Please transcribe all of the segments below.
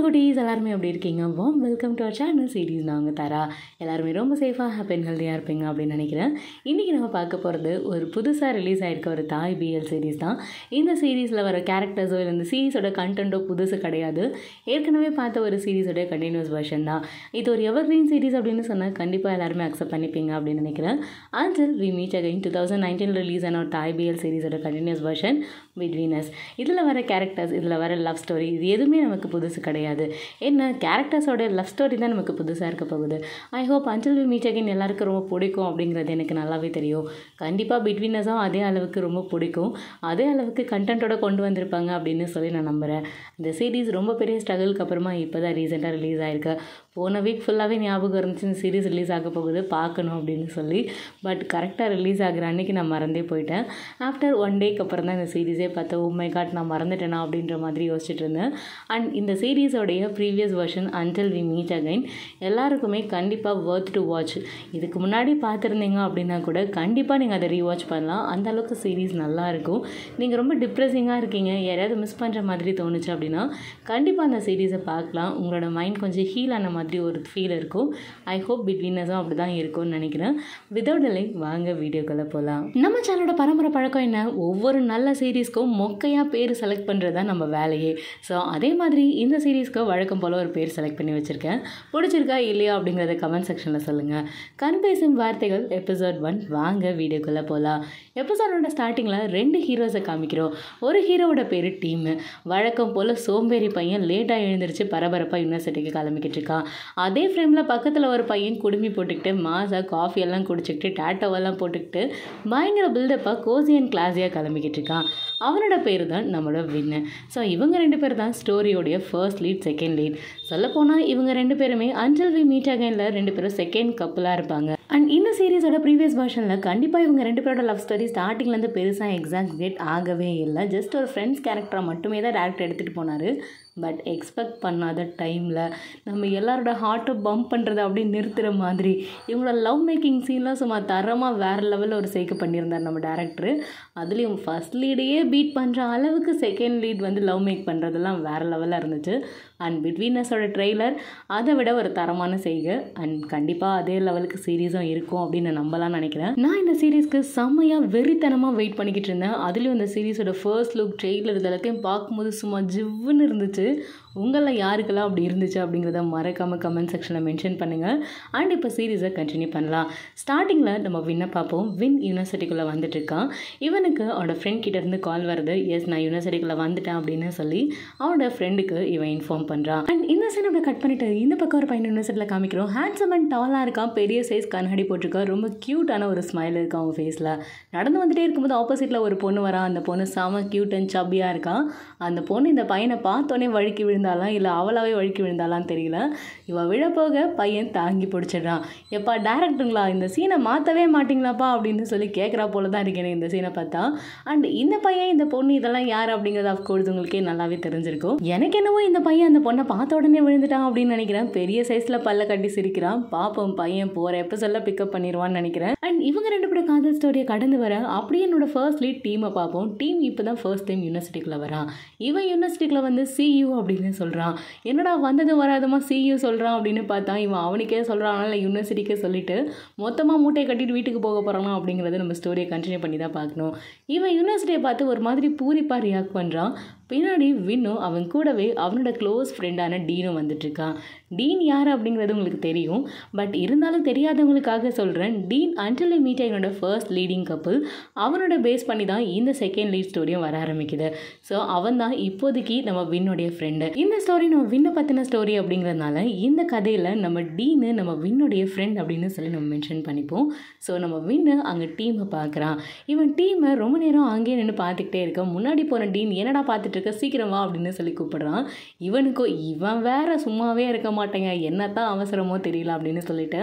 குட்டீஸ் எல்லாருமே எப்படி இருக்கீங்க warm welcome to our channel series நான் உங்கள் தரா எல்லாருமே ரொம்ப சேஃபாக ஹாப்பி அண்ட் ஹெல்த்தியாக இருப்பீங்க அப்படின்னு நினைக்கிறேன் இன்றைக்கி நம்ம பார்க்க போகிறது ஒரு புதுசாக ரிலீஸ் ஆகிருக்க ஒரு தாய் பிஎல் சீரீஸ் தான் இந்த சீரீஸில் வர கேரக்டர்ஸோ இல்லை இந்த சீரீஸோட கண்டென்ட்டோ புதுசு கிடையாது ஏற்கனவே பார்த்த ஒரு சீரீஸோட கண்டினியூஸ் வெர்ஷன் தான் இது ஒரு எவர் கிரீன் சீரீஸ் அப்படின்னு சொன்னால் கண்டிப்பாக எல்லாருமே அக்செப்ட் பண்ணிப்பீங்க அப்படின்னு நினைக்கிறேன் until we meet again two thousand nineteen release ஆன ஒரு தாய் பிஎல் சீரீஸோட கண்டினியூஸ் வெர்ஷன் பிட்வீனஸ் இதில் வர கேரக்டர்ஸ் இதில் வர லவ் ஸ்டோரி இது எதுவுமே நமக்கு புதுசு கிடையாது என்ன கேரக்டர்ஸோட லவ் ஸ்டோரி தான் நமக்கு புதுசாக இருக்க போகுது I hope until we meet again எல்லாருக்கும் ரொம்ப பிடிக்கும் அப்படிங்கிறது எனக்கு நல்லாவே தெரியும் கண்டிப்பாக பிட்வீனஸும் அதே அளவுக்கு ரொம்ப பிடிக்கும் அதே அளவுக்கு கண்டென்ட்டோட கொண்டு வந்திருப்பாங்க அப்படின்னு சொல்லி நான் நம்புகிறேன் இந்த சீரீஸ் ரொம்ப பெரிய ஸ்ட்ரகிளுக்கு அப்புறமா இப்போ தான் ரீசெண்டாக ரிலீஸ் ஆயிருக்கு போன வீக் ஃபுல்லாகவே ஞாபகம் இருந்துச்சு இந்த சீரீஸ் ரிலீஸ் ஆக போகுது பார்க்கணும் அப்படின்னு சொல்லி பட் கரெக்டாக ரிலீஸ் ஆகிற அன்னைக்கு நான் மறந்தே போயிட்டேன் ஆஃப்டர் ஒன் டேக்கு அப்புறம் தான் இந்த சீரீஸே பார்த்தேன் உண்மை காட் நான் மறந்துட்டேனா அப்படின்ற மாதிரி யோசிச்சுட்டு இருந்தேன் அண்ட் இந்த சீரீஸோடைய previous version until we meet again எல்லாருக்குமே கண்டிப்பாக ஒர்த் டு வாட்ச் இதுக்கு முன்னாடி பார்த்துருந்தீங்க அப்படின்னா கூட கண்டிப்பாக நீங்கள் அதை ரீவாட்ச் பண்ணலாம் அந்த அளவுக்கு சீரீஸ் நல்லா இருக்கும் நீங்கள் ரொம்ப டிப்ரெஸிங்காக இருக்கீங்க யாரையாவது மிஸ் பண்ணுற மாதிரி தோணுச்சு அப்படின்னா கண்டிப்பாக அந்த சீரீஸை பார்க்கலாம் உங்களோட மைண்ட் கொஞ்சம் ஹீல் ஆன மாதிரி ஒரு ஃபீல் இருக்கும் ஐ ஹோப் பிட்வீனஸும் அப்படி தான் இருக்கும்னு நினைக்கிறேன் விதவுட் லை வாங்க வீடியோக்குள்ளே போகலாம் நம்ம சேனலோட பரம்பரை பழக்கம் என்ன ஒவ்வொரு நல்ல சீரீஸ்க்கும் மொக்கையாக பேர் செலக்ட் பண்ணுறது தான் நம்ம வேலையே ஸோ அதே மாதிரி இந்த சீரீஸ்க்கு வழக்கம் போல் ஒரு பேர் செலக்ட் பண்ணி வச்சுருக்கேன் பிடிச்சிருக்கா இல்லையா அப்படிங்கிறத கமெண்ட் செக்ஷனில் சொல்லுங்கள் கண் பேசும் வார்த்தைகள் எபிசோட் ஒன் வாங்க வீடியோக்குள்ளே போகலாம் எபிசோடோட ஸ்டார்டிங்கில் ரெண்டு ஹீரோஸை காமிக்கிறோம் ஒரு ஹீரோவோட பேர் டீமு வழக்கம் போல் சோம்பேறி பையன் லேட்டாக எழுந்திரிச்சு பரபரப்பாக யூனிவர்சிட்டிக்கு கிளம்பிக்கிட்டு இருக்கான் அதே ஃப்ரேமில் பக்கத்தில் ஒரு பையன் குடுமி போட்டுக்கிட்டு மாசாக காஃபி எல்லாம் குடிச்சிக்கிட்டு டேட்டோவெல்லாம் போட்டுக்கிட்டு பயங்கர பில்டப்பாக கோசியன் கிளாஸியாக கிளம்பிக்கிட்டு இருக்கான் அவனோட பேர் தான் நம்மளோட வின்னு ஸோ இவங்க ரெண்டு பேர் தான் ஸ்டோரியோடைய ஃபர்ஸ்ட் லீட் செகண்ட் லீட் சொல்லப்போனால் இவங்க ரெண்டு பேருமே அஞ்சல் வி மீட் அகைனில் ரெண்டு பேரும் செகண்ட் கப்பலாக இருப்பாங்க அண்ட் இந்த சீரீஸோட ப்ரீவியஸ் வெர்ஷனில் கண்டிப்பாக இவங்க ரெண்டு பேரோட லவ் ஸ்டோரி ஸ்டார்டிங்லேருந்து பெருசாக எக்ஸாக்ட் ஆகவே இல்லை ஜஸ்ட் ஒரு ஃப்ரெண்ட்ஸ் கேரக்டரை மட்டுமே தான் டேரக்டர் எடுத்துகிட்டு போனார் பட் எக்ஸ்பெக்ட் பண்ணாத டைமில் நம்ம எல்லாரோட ஹார்ட்டை பம்ப் பண்ணுறதை அப்படியே நிறுத்துகிற மாதிரி இவங்களோட லவ் மேக்கிங் சீன்லாம் சும்மா தரமாக வேறு லெவலில் ஒரு சேர்க்க பண்ணியிருந்தார் நம்ம டேரக்டர் அதுலேயும் ஃபஸ்ட் லீடையே பீட் பண்ணுற அளவுக்கு செகண்ட் லீட் வந்து லவ் மேக் பண்ணுறதெல்லாம் வேறு லெவலாக இருந்துச்சு அண்ட் பிட்வீனஸோட ட்ரெய்லர் அதை விட ஒரு தரமான செய்கை அண்ட் கண்டிப்பாக அதே லெவலுக்கு சீரீஸும் இருக்கும் அப்படின்னு நான் நம்பலாம்னு நினைக்கிறேன் நான் இந்த சீரீஸ்க்கு செம்மையாக வெறித்தனமாக வெயிட் பண்ணிக்கிட்டு இருந்தேன் அதுலேயும் இந்த சீரீஸோட ஃபர்ஸ்ட் லுக் ட்ரெய்லர் இது எல்லாத்தையும் பார்க்கும்போது சும்மா ஜிவ்வுன்னு இருந்துச்சு உங்களில் யாருக்கெல்லாம் அப்படி இருந்துச்சு அப்படிங்கிறத மறக்காமல் கமெண்ட் செக்ஷனில் மென்ஷன் பண்ணுங்கள் அண்ட் இப்போ சீரீஸை கண்டினியூ பண்ணலாம் ஸ்டார்டிங்கில் நம்ம வின்னை பார்ப்போம் வின் யூனிவர்சிட்டிக்குள்ளே வந்துட்டுருக்கான் இவனுக்கு அவனோட ஃப்ரெண்ட் கிட்டேருந்து கால் வருது எஸ் நான் யூனிவர்சிட்டிக்குள்ளே வந்துட்டேன் அப்படின்னு சொல்லி அவனோட ஃப்ரெண்டுக்கு இவன் இன்ஃபார்ம் பண்ணுறான் அண்ட் இந்த சைன் அப்படி கட் பண்ணிவிட்டு இந்த பக்கம் ஒரு பையன் யூனிவர்சிட்டியில் காமிக்கிறோம் ஹேண்ட்ஸம் அண்ட் டாலாக இருக்கான் பெரிய சைஸ் கண்ணாடி போட்டிருக்கான் ரொம்ப க்யூட்டான ஒரு ஸ்மைல் இருக்கு அவங்க ஃபேஸில் நடந்து வந்துட்டே இருக்கும்போது ஆப்போசிட்டில் ஒரு பொண்ணு வரா அந்த பொண்ணு செம க்யூட் அண்ட் சப்பியாக இருக்கான் அந்த பொண்ணு இந்த பையனை பார்த்தோன்னே வழுக்கி விழுந்தாலாம் இல்லை அவளாவே வழுக்கி விழுந்தாலான்னு தெரியல இவள் விழப்போக பையன் தாங்கி பிடிச்சிடுறான் எப்பா டேரக்டருங்களா இந்த சீனை மாற்றவே மாட்டிங்களாப்பா அப்படின்னு சொல்லி கேட்குறா போல தான் இருக்கேன் இந்த சீனை பார்த்தா அண்ட் இந்த பையன் இந்த பொண்ணு இதெல்லாம் யார் அப்படிங்கிறது அஃப்கோர்ஸ் உங்களுக்கே நல்லாவே தெரிஞ்சிருக்கும் எனக்கு என்னவோ இந்த பையன் அந்த பொண்ணை பார்த்த உடனே விழுந்துட்டான் அப்படின்னு நினைக்கிறேன் பெரிய சைஸில் பல்ல கட்டி சிரிக்கிறான் பாப்போம் பையன் போகிற எபிசோடில் பிக்கப் பண்ணிடுவான்னு நினைக்கிறேன் அண்ட் இவங்க ரெண்டு பேரும் காதல் ஸ்டோரியை கடந்து வர அப்படியே என்னோட ஃபர்ஸ்ட் லீட் டீமை பார்ப்போம் டீம் இப்போ தான் ஃபர்ஸ்ட் டைம் யூனிவர்சிட்டிக்குள்ளே வரான் இவன் யூனிவர்சிட்டிக்குள்ளே வந்து சியூ அப்படின்னு சொல்கிறான் என்னடா வந்ததும் வராதமா சியூ சொல்கிறான் அப்படின்னு பார்த்தா இவன் அவனுக்கே சொல்கிறான் இல்லை யூனிவர்சிட்டிக்கே சொல்லிட்டு மொத்தமாக மூட்டையை கட்டிட்டு வீட்டுக்கு போக போகிறானா அப்படிங்கிறத நம்ம ஸ்டோரியை கண்டினியூ பண்ணி தான் பார்க்கணும் இவன் யூனிவர்சிட்டியை பார்த்து ஒரு மாதிரி பூரிப்பாக ரியாக்ட் பண்ணுறான் பின்னாடி வின்னும் அவன் கூடவே அவனோட க்ளோஸ் ஃப்ரெண்டான டீனும் வந்துட்டுருக்கான் டீன் யார் அப்படிங்கிறது உங்களுக்கு தெரியும் பட் இருந்தாலும் தெரியாதவங்களுக்காக சொல்கிறேன் டீன் அன்டில் மீட் என்னோட ஃபர்ஸ்ட் லீடிங் கப்புள் அவனோட பேஸ் பண்ணி தான் இந்த செகண்ட் லீட் ஸ்டோரியும் வர ஆரம்பிக்குது ஸோ அவன் தான் இப்போதைக்கு நம்ம வின்னுடைய ஃப்ரெண்டு இந்த ஸ்டோரி நம்ம வின்னை பற்றின ஸ்டோரி அப்படிங்கிறதுனால இந்த கதையில் நம்ம டீனு நம்ம வின்னுடைய ஃப்ரெண்ட் அப்படின்னு சொல்லி நம்ம மென்ஷன் பண்ணிப்போம் ஸோ நம்ம வின்னு அங்கே டீமை பார்க்குறான் இவன் டீமை ரொம்ப நேரம் அங்கேயே நின்று பார்த்துக்கிட்டே இருக்கான் முன்னாடி போன டீன் என்னடா பார்த்துட்டு இருக்க சீக்கிரம் வா அப்படின்னு சொல்லி கூப்பிடுறான் இவனுக்கோ இவன் வேற சும்மாவே இருக்க மாட்டேங்க என்னத்தான் அவசரமோ தெரியல அப்படின்னு சொல்லிட்டு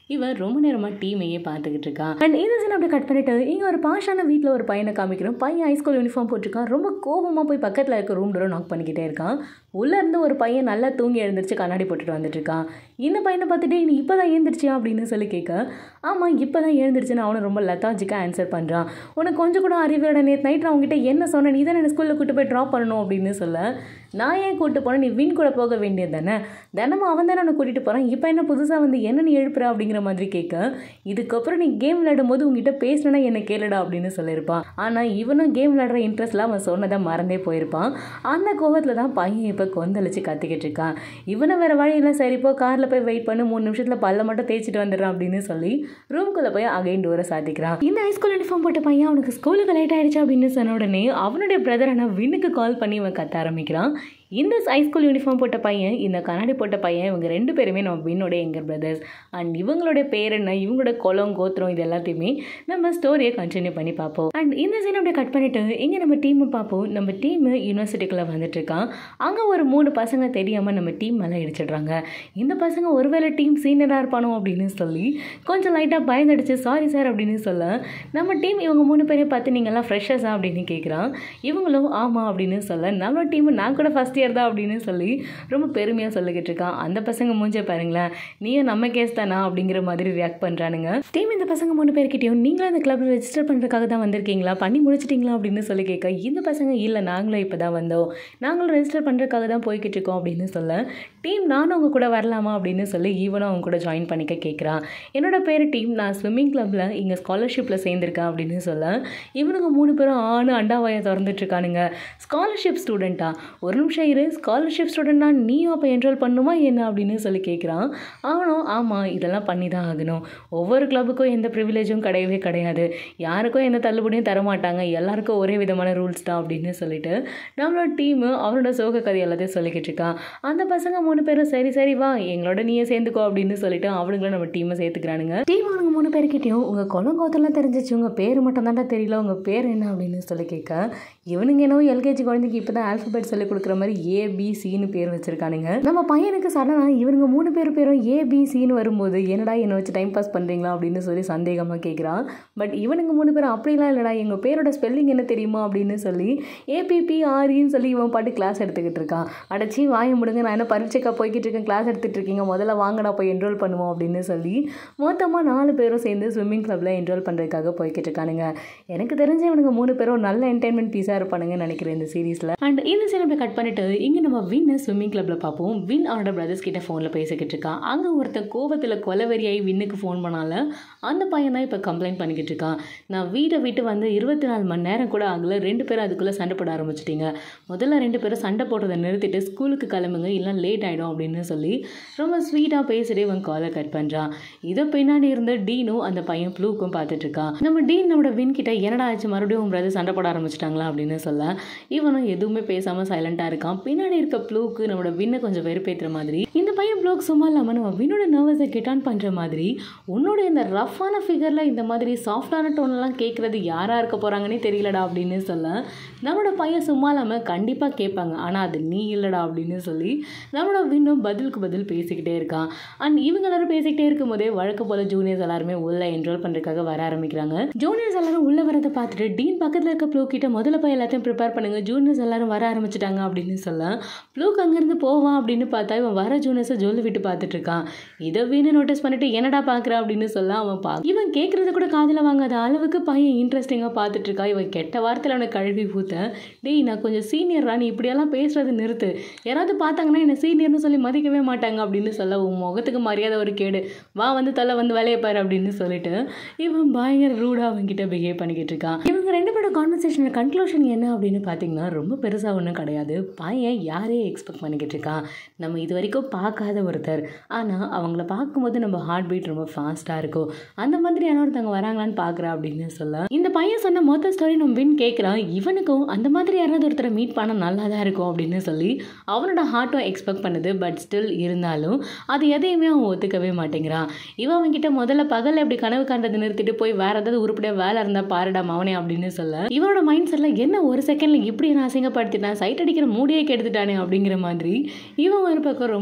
இவன் ரொம்ப நேரமாக டீமையே பார்த்துக்கிட்டு இருக்கான் அண்ட் இந்த சீன் அப்படியே கட் பண்ணிட்டு இங்கே ஒரு பாஷான வீட்டில் ஒரு பையனை காமிக்கிறோம் பையன் ஹைஸ்கூல் யூனிஃபார்ம் போட்டிருக்கான் ரொம்ப கோபமாக போய் பக்கத்தில் இருக்க ரூம் டோரை நாக் பண்ணிக்கிட்டே இருக்கான் உள்ளே இருந்து ஒரு பையன் நல்லா தூங்கி எழுந்திரிச்சு கண்ணாடி போட்டுட்டு வந்துட்டு இருக்கான் இந்த பையனை பார்த்துட்டு நீ இப்போ தான் எழுந்திரிச்சியா அப்படின்னு சொல்லி கேட்க ஆமாம் இப்போ தான் எழுந்திரிச்சுன்னு அவனை ரொம்ப லெத்தாஜிக்காக ஆன்சர் பண்ணுறான் உனக்கு கொஞ்சம் கூட அறிவோட நேற்று நைட் நான் உங்ககிட்ட என்ன சொன்னேன் நீ தான் என்ன ஸ்கூலில் கூட்டு போய் ட்ராப் பண்ணணும் அப்படின்னு சொல்ல நான் ஏன் கூட்டு போனேன் நீ வின் கூட போக வேண்டியது தானே தினமும் அவன் தானே உன்னை கூட்டிகிட்டு போகிறான் இப்போ என்ன புதுசாக வந்து என்ன நீ எழுப்புற அப்படிங்கிற மாதிரி கேட்க இதுக்கப்புறம் நீ கேம் விளையாடும் போது உங்ககிட்ட பேசினா என்ன கேளுடா அப்படின்னு சொல்லியிருப்பான் ஆனால் இவனும் கேம் விளையாடுற இன்ட்ரெஸ்ட்ல அவன் சொன்னதை மறந்தே போயிருப்பான் அந்த கோவத்தில் தான் பையன் இப்போ கொந்தளிச்சு கத்திக்கிட்டு இருக்கான் இவனை வேற வழியில் சரி இப்போ காரில் போய் வெயிட் பண்ணி மூணு நிமிஷத்தில் பல்ல மட்டும் தேய்ச்சிட்டு வந்துடுறான் அப்படின்னு சொல்லி ரூம்குள்ளே போய் அகைன் டோரை சாத்திக்கிறான் இந்த ஹைஸ்கூல் யூனிஃபார்ம் போட்ட பையன் அவனுக்கு ஸ்கூலுக்கு லேட் ஆயிடுச்சு அப்படின்னு சொன்ன உடனே அவனுடைய பிரதரான வின்னுக்கு கால் பண்ணி இவன் கத்த ஆரம்பிக்கிறான் இந்த ஹைஸ்கூல் யூனிஃபார்ம் போட்ட பையன் இந்த கண்ணாடி போட்ட பையன் இவங்க ரெண்டு பேருமே நம்ம வின்னோட எங்கர் பிரதர்ஸ் அண்ட் இவங்களுடைய பேர் என்ன இவங்களோட குளம் கோத்திரம் இது எல்லாத்தையுமே நம்ம ஸ்டோரியை கண்டினியூ பண்ணி பார்ப்போம் அண்ட் இந்த சீன் அப்படியே கட் பண்ணிட்டு இங்கே நம்ம டீமை பார்ப்போம் நம்ம டீம் யூனிவர்சிட்டிக்குள்ளே வந்துட்டு இருக்கான் அங்கே ஒரு மூணு பசங்க தெரியாமல் நம்ம டீம் மேலே இடிச்சிடுறாங்க இந்த பசங்க ஒருவேளை டீம் சீனியராக இருப்பானோ அப்படின்னு சொல்லி கொஞ்சம் லைட்டாக பயந்துடுச்சு சாரி சார் அப்படின்னு சொல்ல நம்ம டீம் இவங்க மூணு பேரையும் பார்த்து நீங்கள்லாம் ஃப்ரெஷர்ஸா அப்படின்னு கேட்குறான் இவங்களும் ஆமாம் அப்படின்னு சொல்ல நம்ம டீம் நான் கூட ஃபஸ்ட் இயர் தான் அப்படின்னு சொல்லி ரொம்ப பெருமையாக சொல்லிக்கிட்டு இருக்கான் அந்த பசங்க மூஞ்ச பாருங்களேன் நீயும் நம்ம கேஸ் தானா அப்படிங்கிற மாதிரி ரியாக்ட் பண்ணுறானுங்க டீம் இந்த பசங்க மூணு பேர்கிட்டயும் நீங்களும் இந்த கிளப்பில் ரெஜிஸ்டர் பண்ணுறதுக்காக தான் வந்திருக்கீங்களா பண்ணி முடிச்சிட்டிங்களா அப்படின்னு சொல்லி கேட்க இந்த பசங்க இல்லை நாங்களும் இப்போ தான் வந்தோம் நாங்களும் ரெஜிஸ்டர் பண்ணுறதுக்காக தான் போய்கிட்டு இருக்கோம் அப்படின்னு சொல்ல டீம் நானும் அவங்க கூட வரலாமா அப்படின்னு சொல்லி ஈவனும் அவங்க கூட ஜாயின் பண்ணிக்க கேட்குறான் என்னோட பேர் டீம் நான் ஸ்விம்மிங் கிளப்பில் இங்கே ஸ்காலர்ஷிப்பில் சேர்ந்துருக்கேன் அப்படின்னு சொல்ல இவனுங்க மூணு பேரும் ஆணு அண்டாவாயை திறந்துட்டு இருக்கானுங்க ஸ்காலர்ஷிப் ஸ்டூடெண்ட்டா ஒரு நிமிஷம் இரு ஸ்காலர்ஷிப் ஸ்டூடெண்ட்னா நீயும் அப்போ என்ரோல் பண்ணுமா என்ன அப்படின்னு சொல்லி கேட்குறான் அவனும் ஆமாம் இதெல்லாம் பண்ணி தான் ஆகணும் ஒவ்வொரு கிளப்புக்கும் எந்த ப்ரிவிலேஜும் கிடையவே கிடையாது யாருக்கும் எந்த தள்ளுபடியும் தரமாட்டாங்க எல்லாருக்கும் ஒரே விதமான ரூல்ஸ் தான் அப்படின்னு சொல்லிட்டு நம்மளோட டீமு அவனோட சோக கதை எல்லாத்தையும் சொல்லிக்கிட்டு இருக்கான் அந்த பசங்க மூணு பேரும் சரி சரி வா எங்களோட நீயே சேர்ந்துக்கோ அப்படின்னு சொல்லிட்டு அவனுங்களும் நம்ம டீமை சேர்த்துக்கிறானுங்க டீம் அவனுங்க மூணு பேர்கிட்டயும் உங்கள் குளங்கோத்தெல்லாம் தெரிஞ்சிச்சு உங்கள் பேர் மட்டும் தான்டா தெரியல உங்கள் பேர் என்ன அப்படின்னு சொல்லி கேட்க இவனுங்க என்னவோ எல்கேஜி குழந்தைக்கு இப்போ தான் ஆல்ஃபபெட் சொல்லி கொடுக்குற மாதிரி ஏபிசின்னு பேர் வச்சிருக்கானுங்க நம்ம பையனுக்கு சடனாக இவனுங்க மூணு பேர் பேரும் ஏபிசின்னு வரும்போது என்னடா என்னை வச்சு டைம் பாஸ் பண்ணுறீங்களா அப்படின்னு சொல்லி சந்தேகமாக கேட்குறான் பட் இவனுங்க மூணு பேரும் அப்படிலாம் இல்லைடா எங்கள் பேரோட ஸ்பெல்லிங் என்ன தெரியுமா அப்படின்னு சொல்லி ஏபிபிஆர்இன்னு சொல்லி இவன் பாட்டு கிளாஸ் எடுத்துக்கிட்டு இருக்கான் அடைச்சி வாய முடுங்க நான் என்ன பரீட்சைக்கா போய்கிட்டு இருக்கேன் கிளாஸ் எடுத்துகிட்டு இருக்கீங்க முதல்ல வாங்கடா போய் என்ரோல் பண்ணுவோம் அப்படின்னு சொல்லி மொத்தமாக நாலு பேரும் சேர்ந்து ஸ்விம்மிங் கிளப்பில் என்ரோல் பண்ணுறதுக்காக போய்கிட்டு இருக்கானுங்க எனக்கு தெரிஞ்ச இவனுங்க மூணு பேரும் நல்ல என்டர்டைன்மெண்ட் பீஸாக இருப்பானுங்கன்னு நினைக்கிறேன் இந்த சீரீஸில் அண்ட் இந்த சீன் அப்படி கட் பண்ணிட்டு இங்கே நம்ம வின் ஸ்விம்மிங் கிளப்பில் பார்ப்போம் வின் அவனோட பிரதர்ஸ் கிட்ட ஃபோனில் பேசிக்கிட்டு இருக்கான் அங்கே ஒருத்தன் கோவத்தில் கொலவெறியாகி வின்னுக்கு ஃபோன் பண்ணால அந்த பையன் தான் இப்போ கம்ப்ளைண்ட் பண்ணிக்கிட்டு இருக்கான் நான் வீட்டை விட்டு வந்து இருபத்தி நாலு மணி நேரம் கூட ஆகல ரெண்டு பேரும் அதுக்குள்ளே சண்டை போட ஆரம்பிச்சிட்டிங்க முதல்ல ரெண்டு பேரும் சண்டை போடுறதை நிறுத்திட்டு ஸ்கூலுக்கு கிளம்புங்க இல்லை லேட் ஆகிடும் அப்படின்னு சொல்லி ரொம்ப ஸ்வீட்டாக பேசிட்டே இவன் காலை கட் பண்ணுறான் இதை பின்னாடி இருந்த டீனும் அந்த பையன் ப்ளூக்கும் பார்த்துட்டு இருக்கான் நம்ம டீன் நம்மளோட வின் கிட்ட என்னடா ஆச்சு மறுபடியும் உன் பிரதர் சண்டை போட ஆரம்பிச்சிட்டாங்களா அப்படின்னு சொல்ல இவனும் எதுவுமே பேசாமல் சைலண்ட்டாக இருக்கான் பின்னாடி இருக்க ப்ளூக்கு நம்மளோட வின்னை கொஞ்சம் வெறுப்பேற்றுற மாதிரி இந்த பையன் ப்ளூக் சும்மா இல்லாமல் நம்ம வின்னோட நர்வஸை கெட் ஆன் பண்ணுற மாதிரி உன்னோட இந்த ரஃப்பான ஃபிகரில் இந்த மாதிரி சாஃப்டான டோன்லாம் கேட்குறது யாராக இருக்க போகிறாங்கன்னே தெரியலடா அப்படின்னு சொல்ல நம்மளோட பையன் சும்மா இல்லாமல் கண்டிப்பாக கேட்பாங்க ஆனால் அது நீ இல்லைடா அப்படின்னு சொல்லி நம்மளோட வின்னும் பதிலுக்கு பதில் பேசிக்கிட்டே இருக்கான் அண்ட் இவங்க எல்லாரும் பேசிக்கிட்டே இருக்கும்போதே வழக்கு போல் ஜூனியர்ஸ் எல்லாருமே உள்ள என்ரோல் பண்ணுறதுக்காக வர ஆரம்பிக்கிறாங்க ஜூனியர்ஸ் எல்லாரும் உள்ள வரதை பார்த்துட்டு டீன் பக்கத்தில் இருக்க ப்ளூ கிட்ட முதல்ல போய் எல்லாத்தையும் ப்ரிப்பேர் பண்ணுங்க ஜூனியர்ஸ் எல்லாரும் வர ஆரம்பிச்சிட்டாங்க அப்படின்னு சொல்ல ப்ளூக் அங்கேருந்து போவான் அப்படின்னு பார்த்தா இவன் வர ஜூனியர்ஸை ஜொல்லி விட்டு பார்த்துட்டு இருக்கான் இதை வீணு நோட்டீஸ் பண்ணிட்டு என்னடா பார்க்குற அப்படின்னு சொல்ல அவன் பா இவன் கேட்குறத கூட காதில் வாங்காத அளவுக்கு பையன் இன்ட்ரெஸ்டிங்காக பார்த்துட்டு இருக்கா இவன் கெட்ட வார்த்தையில் அவனை கழுவி ஊத்த டேய் நான் கொஞ்சம் சீனியர்ரா நீ இப்படியெல்லாம் பேசுறது நிறுத்து யாராவது பார்த்தாங்கன்னா என்ன சீனியர்னு சொல்லி மதிக்கவே மாட்டாங்க அப்படின்னு சொல்ல உன் முகத்துக்கு மரியாதை ஒரு கேடு வா வந்து தலை வந்து வேலையை பாரு அப்படின்னு சொல்லிட்டு இவன் பயங்கர ரூடாக அவன்கிட்ட பிஹேவ் பண்ணிக்கிட்டு இருக்கான் இவங்க ரெண்டு பேரோட கான்வர்சேஷனோட கன்க்ளூஷன் என்ன அப்படின்னு பார்த்தீங்கன்னா ரொம்ப பெருசாக ஒன்றும் கிடையாது பையன் யாரையே எக்ஸ்பெக்ட் பண்ணிக்கிட்டு இருக்கான் நம்ம இது வரைக்கும் பார்க்காத ஒருத்தர் ஆனால் அவங்கள பார்க்கும்போது நம்ம ஹார்ட் பீட் ரொம்ப ஃபாஸ்ட்டாக இருக்கும் அந்த மாதிரி யாரோ ஒருத்தவங்க வராங்களான்னு பார்க்குறா அப்படின்னு சொல்ல இந்த பையன் சொன்ன மொத்த ஸ்டோரி நம்ம வின் கேட்குறான் இவனுக்கும் அந்த மாதிரி யாராவது ஒருத்தரை மீட் பண்ண நல்லா தான் இருக்கும் அப்படின்னு சொல்லி அவனோட ஹார்ட்டும் எக்ஸ்பெக்ட் பண்ணுது பட் ஸ்டில் இருந்தாலும் அது எதையுமே அவன் ஒத்துக்கவே மாட்டேங்கிறான் இவன் அவன்கிட்ட முதல்ல பகலில் எப்படி கனவு காண்றதை நிறுத்திட்டு போய் வேற ஏதாவது உருப்படியாக வேலை இருந்தால் பாருடா மவனே அப்படின்னு சொல்ல இவனோட மைண்ட் செட்டில் என்ன ஒரு செகண்டில் இப்படி நான் அசிங்கப்படுத்திட்டான் சைட் அடிக்கிற மூடியே கெடுத்துட்டானே அப்படிங்கிற மாதிரி இவன் ஒரு பக்கம் ரொம்பவே ஃபீல்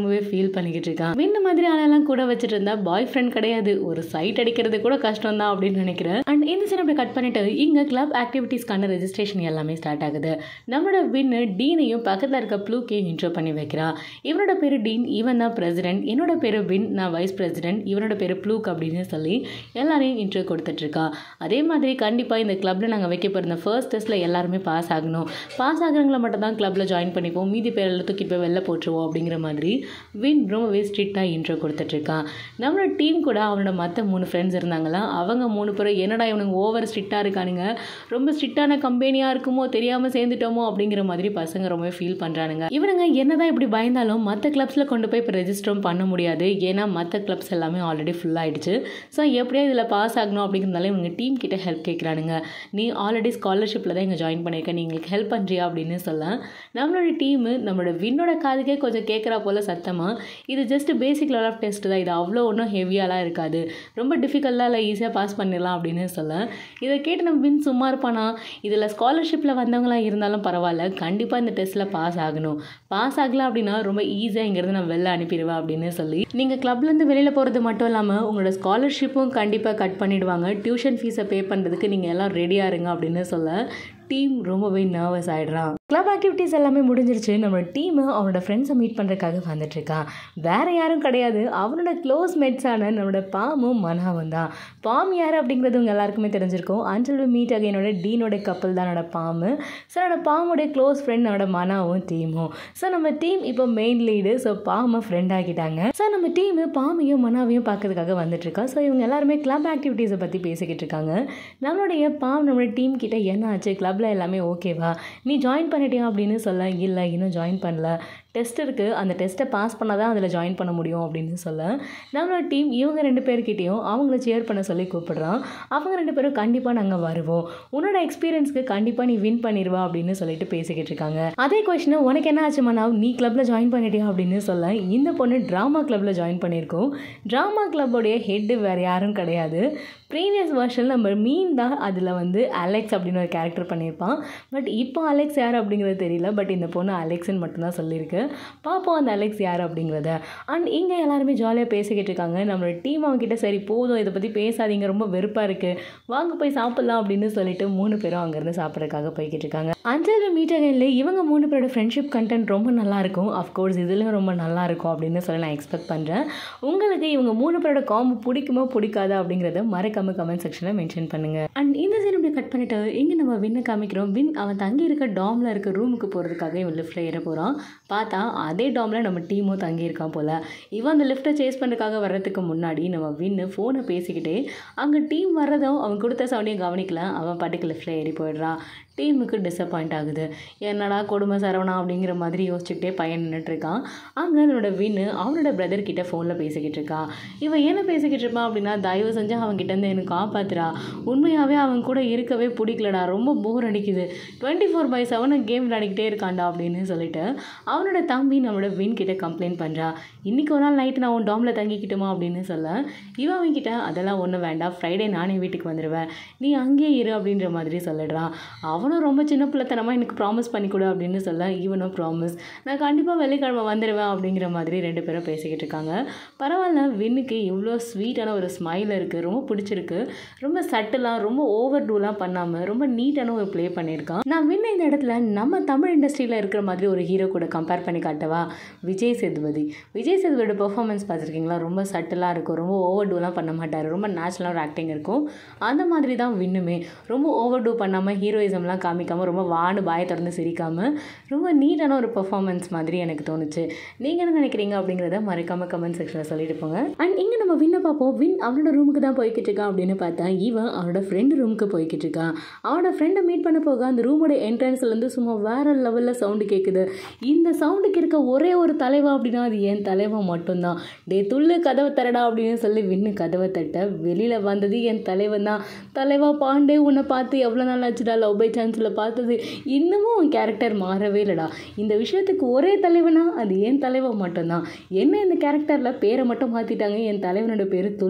ஃபீல் பண்ணிக்கிட்டு இருக்கான் இந்த மாதிரி ஆளெல்லாம் கூட வச்சுட்டு இருந்தா பாய் ஃப்ரெண்ட் கிடையாது ஒரு சைட் அடிக்கிறது கூட கஷ்டம் தான் அப்படின்னு நினைக்கிறேன் அண்ட் இந்த சைட் அப்படி கட் பண்ணிட்டு இங்க கிளப் ஆக்டிவிட்டீஸ்க்கான ரெஜிஸ்ட்ரேஷன் எல்லாமே ஸ்டார்ட் ஆகுது நம்மளோட வின்னு டீனையும் பக்கத்தில் இருக்க ப்ளூக்கையும் இன்ட்ரோ பண்ணி வைக்கிறான் இவனோட பேர் டீன் இவன் தான் பிரசிடென்ட் என்னோட பேர் வின் நான் வைஸ் பிரசிடென்ட் இவனோட பேர் ப்ளூக் அப்படின்னு சொல்லி எல்லாரையும் இன்ட்ரோ கொடுத்துட்ருக்கான் அதே மாதிரி கண்டிப்பாக இந்த கிளப்பில் நாங்கள் வைக்க போகிற ஃபர்ஸ்ட் டெஸ்ட்டில் எல்லாருமே பாஸ் ஆகணும் பாஸ் ஆகிறவங்கள மட்டும் தான் கிளப்பில் ஜாயின் பண்ணிப்போம் மீதி பேரெல்லாம் தூக்கிட்டு போய் வெளில போட்டுருவோம் அப்படிங்கிற மாதிரி வின் ரொம்பவே ஸ்ட்ரிக்டாக இன்ட்ரோ கொடுத்துட்ருக்கான் நம்மளோட டீம் கூட அவனோட மற்ற மூணு ஃப்ரெண்ட்ஸ் இருந்தாங்களா அவங்க மூணு பேரும் என்னடா இவனுங்க ஓவர் ஸ்ட்ரிக்டாக இருக்கானுங்க ரொம்ப ஸ்ட்ரிக்டான கம்பெனியாக இருக்குமோ தெரியாமல் சேர்ந்துட்டோமோ அப்படிங்கிற மாதிரி பசங்க ரொம்பவே ஃபீல் பண்ணுறானுங்க இவனுங்க என்னதான் இப்படி பயந்தாலும் மற்ற கிளப்ஸில் கொண்டு போய் இப்போ ரெஜிஸ்டரும் பண்ண முடியாது ஏன்னா மற்ற கிளப்ஸ் எல்லாமே ஆல்ரெடி ஃபுல் ஆயிடுச்சு ஸோ எப்படியா இதில் பாஸ் ஆகணும் அப்படிங்கிறதுனால இவங்க டீம் கிட்ட ஹெல்ப் கேட்குறானுங்க நீ ஆல்ரெடி ஸ்காலர்ஷிப்பில் தான் இங்கே ஜாயின் பண்ணியிருக்க நீ எங்களுக்கு ஹெல்ப் பண்ணுறியா அப்படின்னு சொல்ல நம்மளோட டீமு நம்மளோட வின்னோட காதுக்கே கொஞ்சம் கேட்குறா போல் சத்தமாக இது just basic level of test தான் இது அவ்வளோ ஒன்றும் ஹெவியாலாம் இருக்காது ரொம்ப டிஃபிகல்ட்டாக இல்லை ஈஸியாக பாஸ் பண்ணிடலாம் அப்படின்னு சொல்ல இதை கேட்டு நம்ம வின் சும்மா இருப்பானா இதில் ஸ்காலர்ஷிப்பில் வந்தவங்களாம் இருந்தாலும் பரவாயில்ல கண்டிப்பாக இந்த டெஸ்ட்டில் பாஸ் ஆகணும் பாஸ் ஆகல அப்படின்னா ரொம்ப ஈஸியாக இங்கேருந்து நான் வெளில அனுப்பிடுவேன் அப்படின்னு சொல்லி நீங்கள் கிளப்லேருந்து வெளியில் போகிறது மட்டும் இல்லாமல் உங்களோட ஸ்காலர்ஷிப்பும் கண்டிப்பாக கட் பண்ணிடுவாங்க டியூஷன் ஃபீஸை பே பண்ணுறதுக்கு நீங்கள் எல்லாம் ரெடியாக இருங்க அப்படின்னு சொல்ல டீம் ரொம்பவே நர்வஸ் ஆகிடுறான் கிளப் ஆக்டிவிட்டீஸ் எல்லாமே முடிஞ்சிருச்சு நம்ம டீமு அவனோட ஃப்ரெண்ட்ஸை மீட் பண்ணுறதுக்காக வந்துட்டுருக்கான் வேறு யாரும் கிடையாது அவனோட க்ளோஸ் மேட்ஸான நம்மளோட பாமும் மனாவும் தான் பாம் யார் அப்படிங்கிறது உங்க எல்லாருக்குமே தெரிஞ்சிருக்கும் அஞ்சல் மீட் அகைனோட டீனோட கப்பல் தான் என்னோட பாம்பு ஸோ என்னோட பாம்போடைய க்ளோஸ் ஃப்ரெண்ட் நம்மளோட மனாவும் டீமும் ஸோ நம்ம டீம் இப்போ மெயின் லீடு ஸோ பாமை ஃப்ரெண்ட் ஆக்கிட்டாங்க ஸோ நம்ம டீமு பாமையும் மனாவையும் பார்க்கறதுக்காக வந்துட்டுருக்கா ஸோ இவங்க எல்லாருமே கிளப் ஆக்டிவிட்டீஸை பற்றி பேசிக்கிட்டு இருக்காங்க நம்மளுடைய பாம் நம்மளோட டீம் கிட்ட என்ன ஆச்சு கிளப்பில் எல்லாமே ஓகேவா நீ ஜாயின் பண்ணிட்டியா அப்படின்னு சொல்ல இல்லை இன்னும் ஜாயின் பண்ணல டெஸ்ட் இருக்குது அந்த டெஸ்ட்டை பாஸ் பண்ணால் தான் அதில் ஜாயின் பண்ண முடியும் அப்படின்னு சொல்ல நம்மளோட டீம் இவங்க ரெண்டு பேர்கிட்டையும் அவங்கள சேர் பண்ண சொல்லி கூப்பிடுறான் அவங்க ரெண்டு பேரும் கண்டிப்பாக நாங்கள் வருவோம் உன்னோட எக்ஸ்பீரியன்ஸ்க்கு கண்டிப்பாக நீ வின் பண்ணிடுவா அப்படின்னு சொல்லிட்டு பேசிக்கிட்டு இருக்காங்க அதே கொஷினை உனக்கு என்ன ஆச்சு மனா நீ கிளப்பில் ஜாயின் பண்ணிட்டியா அப்படின்னு சொல்ல இந்த பொண்ணு ட்ராமா கிளப்பில் ஜாயின் பண்ணியிருக்கோம் ட்ராமா கிளப்போடைய ஹெட்டு வேறு யாரும் கிடையாது ப்ரீவியஸ் வருஷன் நம்ம மீன் தான் அதில் வந்து அலெக்ஸ் அப்படின்னு ஒரு கேரக்டர் பண்ணியிருப்பான் பட் இப்போ அலெக்ஸ் யார் அப்படிங்கிறது தெரியல பட் இந்த பொண்ணு அலெக்ஸ்ன்னு மட்டும்தான் சொல்லியிருக்கு பார்ப்போம் அந்த அலெக்ஸ் யார் அப்படிங்கிறத அண்ட் இங்கே எல்லாருமே ஜாலியாக பேசிக்கிட்டு இருக்காங்க நம்மளோட டீம் அவங்ககிட்ட சரி போதும் இதை பற்றி பேசாதீங்க ரொம்ப வெறுப்பாக இருக்குது வாங்க போய் சாப்பிட்லாம் அப்படின்னு சொல்லிட்டு மூணு பேரும் அங்கேருந்து சாப்பிட்றதுக்காக போய்கிட்டு இருக்காங்க அஞ்சல் மீட் அகைனில் இவங்க மூணு பேரோட ஃப்ரெண்ட்ஷிப் கண்டென்ட் ரொம்ப நல்லா இருக்கும் அஃப்கோர்ஸ் இதுலேயும் ரொம்ப நல்லா இருக்கும் அப்படின்னு சொல்லி நான் எக்ஸ்பெக்ட் பண்ணுறேன் உங்களுக்கு இவங்க மூணு பேரோட காம்பு பிடிக்குமோ பிடிக்காதா அப்படிங்கிறத மறக்காம கமெண்ட் செக்ஷனில் மென்ஷன் பண்ணுங்க அண்ட் இந்த சைடு இப்படி கட் பண்ணிட்டு இங்கே நம்ம வின்னை காமிக்கிறோம் வின் அவன் தங்கி இருக்க டாமில் இருக்க ரூமுக்கு போகிறதுக்காக இவன் லிஃப்ட்டில் ஏற போகிறான் பார்த்தா அதே டாமில் நம்ம டீமும் தங்கி இருக்கான் போல் இவன் அந்த லிஃப்ட்டை சேஸ் பண்ணுறதுக்காக வர்றதுக்கு முன்னாடி நம்ம வின்னு ஃபோனை பேசிக்கிட்டே அங்கே டீம் வர்றதும் அவன் கொடுத்த சவுண்டையும் கவனிக்கல அவன் பாட்டுக்கு லிஃப்ட்டில் ஏறி போயிடுறான் டீமுக்கு டிசப்பாயிண்ட் ஆகுது என்னடா கொடுமை சரவணா அப்படிங்கிற மாதிரி யோசிச்சுக்கிட்டே பையன் நின்றுட்டுருக்கான் அங்கே என்னோட வின்னு அவனோட பிரதர் கிட்ட ஃபோனில் பேசிக்கிட்டு இருக்கான் இவன் என்ன பேசிக்கிட்டு இருப்பான் அப்படின்னா தயவு செஞ்சு அவன் கிட்டேருந்து எனக்கு காப்பாத்துறா உண்மையாகவே அவன் கூட இருக்கவே பிடிக்கலடா ரொம்ப போர் அடிக்குது twenty four by seven game விளையாடிக்கிட்டே இருக்கான்டா அப்படின்னு சொல்லிட்டு அவனோட தம்பி நம்மளோட வின் கிட்ட கம்ப்ளைண்ட் பண்ணுறா இன்றைக்கி ஒரு நாள் நைட்டு நான் உன் டாமில் தங்கிக்கிட்டுமா அப்படின்னு சொல்ல இவன் அவன்கிட்ட அதெல்லாம் ஒன்றும் வேண்டாம் ஃப்ரைடே நானே வீட்டுக்கு வந்துடுவேன் நீ அங்கேயே இரு அப்படின்ற மாதிரி சொல்லிடுறான் அவனும் ரொம்ப சின்ன பிள்ளைத்தனமாக எனக்கு ப்ராமிஸ் பண்ணி கொடு அப்படின்னு சொல்ல இவனும் ப்ராமிஸ் நான் கண்டிப்பாக வெள்ளிக்கிழமை வந்துடுவேன் அப்படிங்கிற மாதிரி ரெண்டு பேரும் பேசிக்கிட்டு இருக்காங்க பரவாயில்ல வின்னுக்கு இவ்வளோ ஸ்வீட்டான ஒரு ஸ்மைல் இருக்குது ரொம்ப பிடிச்சிருக்கு ரொம்ப சட்டிலாக ரொம்ப ஓவர் டூலாம் பண்ணாமல் ரொம்ப நீட்டான ஒரு ப்ளே பண்ணியிருக்கான் நான் வின்ன இந்த இடத்துல நம்ம தமிழ் இண்டஸ்ட்ரியில் இருக்கிற மாதிரி ஒரு ஹீரோ கூட கம்பேர் பண்ணி காட்டவா விஜய் சேதுபதி விஜய் சேதுபதியோட பெர்ஃபார்மன்ஸ் பார்த்துருக்கீங்களா ரொம்ப சட்டிலாக இருக்கும் ரொம்ப ஓவர் டூலாம் பண்ண மாட்டார் ரொம்ப நேச்சுரலாக ஒரு ஆக்டிங் இருக்கும் அந்த மாதிரி தான் வின்னுமே ரொம்ப ஓவர் டூ பண்ணாமல் ஹீரோயிசம்லாம் காமிக்காமல் ரொம்ப வான்னு பாய திறந்து சிரிக்காமல் ரொம்ப நீட்டான ஒரு பெர்ஃபார்மன்ஸ் மாதிரி எனக்கு தோணுச்சு நீங்கள் என்ன நினைக்கிறீங்க அப்படிங்கிறத மறக்காமல் கமெண்ட் செக்ஷனில் சொல்லிட்டு போங்க அண்ட் இங்கே நம்ம வின்னை பார்ப்போம் வின் அவனோட ரூமுக்கு தான் போய்கிட்டு இருக்கான் அப்படின்னு பார்த்தா இவன் அவனோட ஃப்ரெண்டு ரூமுக்கு போய்கிட்டு இருக்கான் அவனோட ஃப்ரெண்டை மீட் பண்ண போக அந்த ரூமோட என்ட்ரன்ஸ்லேருந்து சும்மா வேற லெவலில் சவுண்டு கேட்குது இந்த சவுண்டுக்கு இருக்க ஒரே ஒரு தலைவா அப்படின்னா அது என் தலைவன் மட்டும்தான் டே துள்ளு கதவை தரடா அப்படின்னு சொல்லி வின்னு கதவை தட்ட வெளியில் வந்தது என் தலைவன் தான் தலைவா பாண்டே உன்னை பார்த்து எவ்வளோ நாள் ஆச்சுடா லவ் பை சான்ஸில் பார்த்தது இன்னமும் உன் கேரக்டர் மாறவே இல்லைடா இந்த விஷயத்துக்கு ஒரே தலைவனா அது என் தலைவன் மட்டும்தான் என்ன இந்த கேரக்டரில் பேரை மட்டும் மாற்றிட்டாங்க என் தலைவனோட பேர் துள்ளு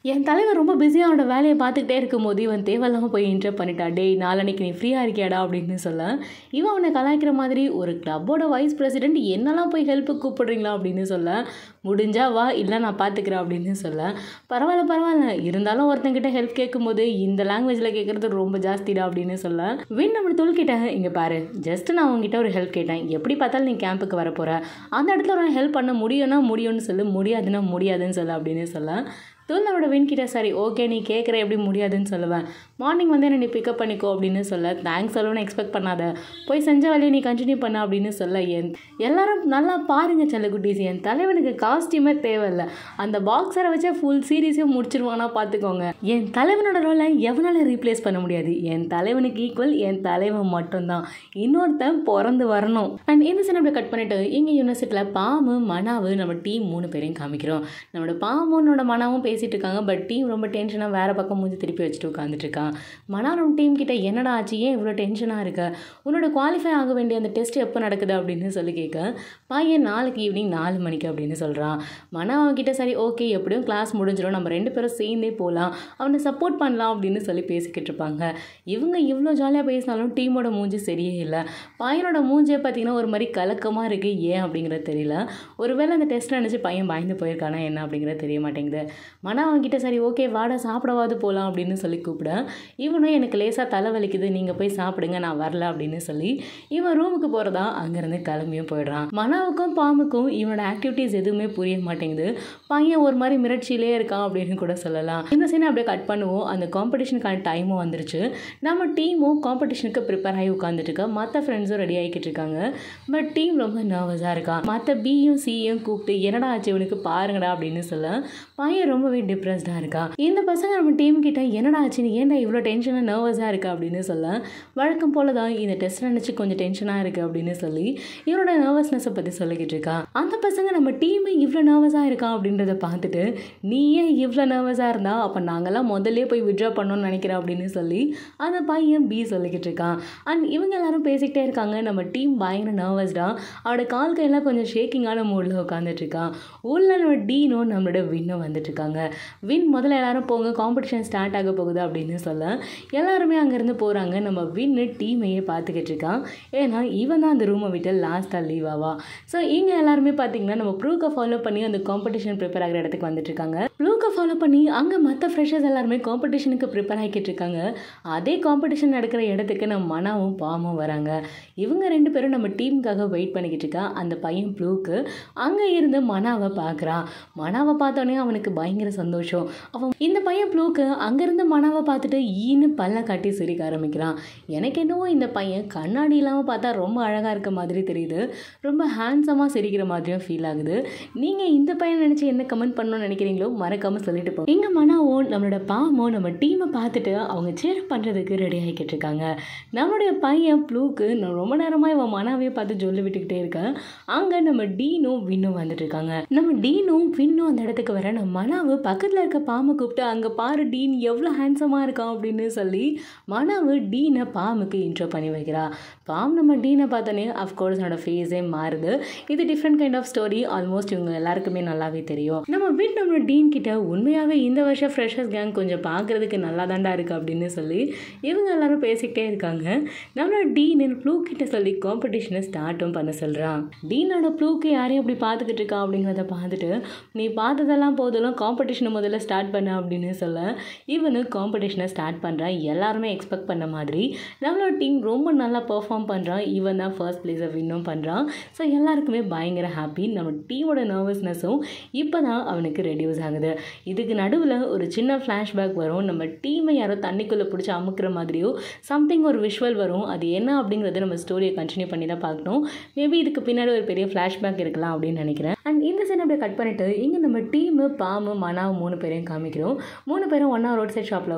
என் தலைவர் ரொம்ப பிஸியாக அவனோட வேலையை பார்த்துக்கிட்டே இருக்கும்போது இவன் தேவையில்லாமல் போய் இன்டர் பண்ணிட்டா டேய் நாளன்னைக்கு நீ ஃப்ரீயாக இருக்கியாடா அப்படின்னு சொல்ல இவன் அவனை கலாய்க்கிற மாதிரி ஒரு கிளப்போட வைஸ் பிரசிடென்ட் என்னெல்லாம் போய் ஹெல்ப்புக்கு கூப்பிடுறீங்களா அப்படின்னு சொல்ல முடிஞ்சா வா இல்லை நான் பார்த்துக்கிறேன் அப்படின்னு சொல்ல பரவாயில்ல பரவாயில்ல இருந்தாலும் ஒருத்தங்கிட்ட ஹெல்ப் கேட்கும்போது இந்த லாங்குவேஜில் கேட்குறது ரொம்ப ஜாஸ்திடா அப்படின்னு சொல்ல வின் நம்ம தொல்கிட்டேன் இங்கே பாரு ஜஸ்ட் நான் உங்ககிட்ட ஒரு ஹெல்ப் கேட்டேன் எப்படி பார்த்தாலும் நீ கேம்புக்கு வர போகிற அந்த இடத்துல ஒரு ஹெல்ப் பண்ண முடியும்னா முடியும்னு சொல்லு முடியாதுன்னா முடியாதுன்னு சொல்லு அப்படின்னு சொல்ல துல் அவனோட வின்கிட்ட சரி ஓகே நீ கேட்குற எப்படி முடியாதுன்னு சொல்லுவேன் மார்னிங் வந்து என்ன நீ பிக்கப் பண்ணிக்கோ அப்படின்னு சொல்ல தேங்க்ஸ் சொல்லணும்னு எக்ஸ்பெக்ட் பண்ணாத போய் செஞ்ச வேலையை நீ கண்டினியூ பண்ண அப்படின்னு சொல்ல என் எல்லாரும் நல்லா பாருங்க செல்லக்குட்டீஸ் என் தலைவனுக்கு காஸ்டியூமே தேவையில்லை அந்த பாக்ஸரை வச்சா ஃபுல் சீரீஸையும் முடிச்சிருவானா பார்த்துக்கோங்க என் தலைவனோட ரோலை எவனால ரீப்ளேஸ் பண்ண முடியாது என் தலைவனுக்கு ஈக்குவல் என் தலைவன் மட்டும்தான் இன்னொருத்தன் பிறந்து வரணும் அண்ட் இந்த சீன் அப்படியே கட் பண்ணிட்டு இங்கே யூனிவர்சிட்டியில் பாமு மனாவு நம்ம டீம் மூணு பேரையும் காமிக்கிறோம் நம்மளோட பாமுனோட மனாவும் பேசிட்டு இருக்காங்க பட் டீம் ரொம்ப டென்ஷனாக வேற பக்கம் மூஞ்சி திருப்பி வச்சுட்டு உட்காந்துட்டு இருக்கான் மனாரும் டீம் கிட்ட என்னடா ஆச்சு ஏன் இவ்வளோ டென்ஷனாக இருக்க உன்னோட குவாலிஃபை ஆக வேண்டிய அந்த டெஸ்ட் எப்போ நடக்குது அப்படின்னு சொல்லி கேட்க பையன் நாளைக்கு ஈவினிங் நாலு மணிக்கு அப்படின்னு சொல்கிறான் மனா அவன்கிட்ட சரி ஓகே எப்படியும் கிளாஸ் முடிஞ்சிடும் நம்ம ரெண்டு பேரும் சேர்ந்தே போகலாம் அவனை சப்போர்ட் பண்ணலாம் அப்படின்னு சொல்லி பேசிக்கிட்டு இருப்பாங்க இவங்க இவ்வளோ ஜாலியாக பேசினாலும் டீமோட மூஞ்சி சரியே இல்லை பையனோட மூஞ்சியை பார்த்தீங்கன்னா ஒரு மாதிரி கலக்கமாக இருக்குது ஏன் அப்படிங்கிறது தெரியல ஒருவேளை அந்த டெஸ்ட் நினச்சி பையன் பயந்து போயிருக்கானா என்ன அப்படிங்கிறது தெரிய மாட்டேங்குது மனா அவன்கிட்ட சரி ஓகே வாடா சாப்பிடவாது போகலாம் அப்படின்னு சொல்லி கூப்பிட இவனும் எனக்கு லேசாக தலை வலிக்குது நீங்கள் போய் சாப்பிடுங்க நான் வரல அப்படின்னு சொல்லி இவன் ரூமுக்கு போகிறதா அங்கேருந்து கிளம்பியும் போயிடுறான் மனாவுக்கும் பாம்புக்கும் இவனோட ஆக்டிவிட்டீஸ் எதுவுமே புரிய மாட்டேங்குது பையன் ஒரு மாதிரி மிரட்சியிலே இருக்கான் அப்படின்னு கூட சொல்லலாம் இந்த சீனை அப்படியே கட் பண்ணுவோம் அந்த காம்படிஷனுக்கான டைமும் வந்துருச்சு நம்ம டீமும் காம்படிஷனுக்கு ப்ரிப்பேர் ஆகி உட்காந்துட்டு இருக்கா மற்ற ஃப்ரெண்ட்ஸும் ரெடி ஆகிக்கிட்டு இருக்காங்க பட் டீம் ரொம்ப நர்வஸாக இருக்கான் மற்ற பியும் சியும் கூப்பிட்டு என்னடா ஆச்சு இவனுக்கு பாருங்கடா அப்படின்னு சொல்ல பையன் ரொம்பவே டிப்ரெஸ்டாக இருக்கான் இந்த பசங்க நம்ம டீம் கிட்ட என்னடா ஆச்சு நீ ஏன்டா இவ்வளோ டென்ஷனாக நர்வஸாக இருக்கா அப்படின்னு சொல்ல வழக்கம் போல தான் இந்த டெஸ்ட் நினச்சி கொஞ்சம் டென்ஷனாக இருக்குது அப்படின்னு சொல்லி இவனோட நர்வஸ்னஸை பற்றி சொல்லிக்கிட்டு இருக்கா அந்த பசங்க நம்ம டீமே இவ்வளோ நர்வஸாக இருக்கா அப்படின்றத பார்த்துட்டு நீ ஏன் இவ்வளோ நர்வஸாக இருந்தா அப்போ நாங்கள்லாம் முதல்ல போய் விட்ரா பண்ணணும்னு நினைக்கிறேன் அப்படின்னு சொல்லி அந்த பையன் பி சொல்லிக்கிட்டு இருக்கான் அண்ட் இவங்க எல்லாரும் பேசிக்கிட்டே இருக்காங்க நம்ம டீம் பயங்கர நர்வஸ்டா அவட கால் கையெல்லாம் கொஞ்சம் ஷேக்கிங்கான மூடில் உட்காந்துட்டு இருக்கான் உள்ள நம்ம டீனும் நம்மளோட வின்னும் வந்துட்டு இருக்காங்க வின் முதல்ல எல்லாரும் போங்க காம்படிஷன் ஸ்டார்ட் ஆக போகுது அப்படின்னு சொல்ல எல்லாருமே அங்கேருந்து போகிறாங்க நம்ம வின்னு டீமையே பார்த்துக்கிட்டு இருக்கான் ஏன்னா இவன் தான் அந்த ரூமை விட்டு லாஸ்ட்டாக லீவ் ஆவா ஸோ இங்கே எல்லாருமே பார்த்தீங்கன்னா நம்ம ப்ளூக்கை ஃபாலோ பண்ணி அந்த காம்படிஷன் ப்ரிப்பேர் ஆகிற இடத்துக்கு வந்துட்டு இருக்காங்க ப்ளூக்கை ஃபாலோ பண்ணி அங்கே மற்ற ஃப்ரெஷர்ஸ் எல்லாருமே காம்படிஷனுக்கு ப்ரிப்பேர் ஆகிக்கிட்டு இருக்காங்க அதே காம்படிஷன் நடக்கிற இடத்துக்கு நம்ம மனாவும் பாமும் வராங்க இவங்க ரெண்டு பேரும் நம்ம டீமுக்காக வெயிட் பண்ணிக்கிட்டு இருக்கா அந்த பையன் ப்ளூக்கு அங்கே இருந்து மனாவை பார்க்குறான் மனாவை பார்த்தோன்னே அவனுக்கு பயங்கர சந்தோஷம் அவன் இந்த பையன் ப்ளூக்கு அங்கேருந்து மனாவை பார்த்துட்டு ஈன்னு பல்ல காட்டி சிரிக்க ஆரம்பிக்கிறான் எனக்கு என்னவோ இந்த பையன் கண்ணாடி இல்லாமல் பார்த்தா ரொம்ப அழகாக இருக்க மாதிரி தெரியுது ரொம்ப ஹேண்ட்ஸமாக சிரிக்கிற மாதிரியும் ஃபீல் ஆகுது நீங்கள் இந்த பையன் நினச்சி என்ன கமெண்ட் பண்ணணும்னு நினைக்கிறீங்களோ மறக்காமல் சொல்லிட்டு போங்க எங்கள் மனாவோ நம்மளோட பாமோ நம்ம டீமை பார்த்துட்டு அவங்க சேர் பண்ணுறதுக்கு ரெடி ஆகிக்கிட்டு இருக்காங்க நம்மளுடைய பையன் ப்ளூக்கு நான் ரொம்ப நேரமாக இவன் மனாவே பார்த்து சொல்லி விட்டுக்கிட்டே இருக்கேன் அங்கே நம்ம டீனும் வின்னும் வந்துட்டு இருக்காங்க நம்ம டீனும் வின்னும் அந்த இடத்துக்கு வர நம்ம மனாவு பக்கத்தில் இருக்க பாம்பை கூப்பிட்டு அங்கே பாரு டீன் எவ்வளோ ஹேண்ட்ஸமாக இருக்கான் அப்படின்னு சொல்லி மனாவு டீனை பாம்புக்கு இன்ட்ரோ பண்ணி வைக்கிறா பாம் நம்ம டீனை பார்த்தோன்னே அஃப்கோர்ஸ் என்னோட ஃபேஸே மாறுது இது different kind of story almost இவங்க எல்லாருக்குமே நல்லாவே தெரியும் நம்ம வீட் நம்ம டீன் கிட்ட உண்மையாகவே இந்த வருஷம் ஃப்ரெஷர்ஸ் கேங் கொஞ்சம் பார்க்குறதுக்கு நல்லா தாண்டா இருக்குது அப்படின்னு சொல்லி இவங்க எல்லாரும் பேசிக்கிட்டே இருக்காங்க நம்மளோட டீன் ப்ளூ கிட்ட சொல்லி காம்படிஷனை ஸ்டார்ட்டும் பண்ண சொல்கிறான் டீனோட ப்ளூக்கு யாரையும் அப்படி பார்த்துக்கிட்டு இருக்கா அப்படிங்கிறத பார்த்துட்டு நீ பார்த்ததெல்லாம் போதெல்லாம் காம்படிஷனை முதல்ல ஸ்டார்ட் பண்ண அப்படின்னு சொல்ல இவனு காம்படிஷனை ஸ்டார்ட் பண்ணுறான் எல்லாருமே எக்ஸ்பெக்ட் பண்ண மாதிரி நம்மளோட டீம் ரொம்ப நல்லா பெர்ஃபார்ம் பண்ணுறான் இவன் தான் ஃபர்ஸ்ட் பிளேஸை வின்னும் பண்ணுறான் ஸோ எல்லாருக்குமே பயங்கர ஹாப்பி நம்ம டீமோட நர்வஸ்னஸும் இப்போ தான் அவனுக்கு ரெடியூஸ் ஆகுது இதுக்கு நடுவில் ஒரு சின்ன ஃப்ளாஷ்பேக் வரும் நம்ம டீமை யாரோ தண்ணிக்குள்ளே பிடிச்சி அமுக்கிற மாதிரியோ சம்திங் ஒரு விஷுவல் வரும் அது என்ன அப்படிங்கிறத நம்ம ஸ்டோரியை கண்டினியூ பண்ணி தான் பார்க்கணும் மேபி இதுக்கு பின்னாடி ஒரு பெரிய ஃப்ளாஷ்பேக் இருக்கலாம் அப்படின்னு நினைக்கிறேன் அண்ட் இந்த சீன் அப்படியே கட் பண்ணிட்டு இங்கே நம்ம டீமு பாமு மனாவு மூணு பேரையும் காமிக்கிறோம் மூணு பேரும் ஒன்றா ரோட் சைட் ஷாப்பில் உட்காந்து சாப்பிட்டுட்டு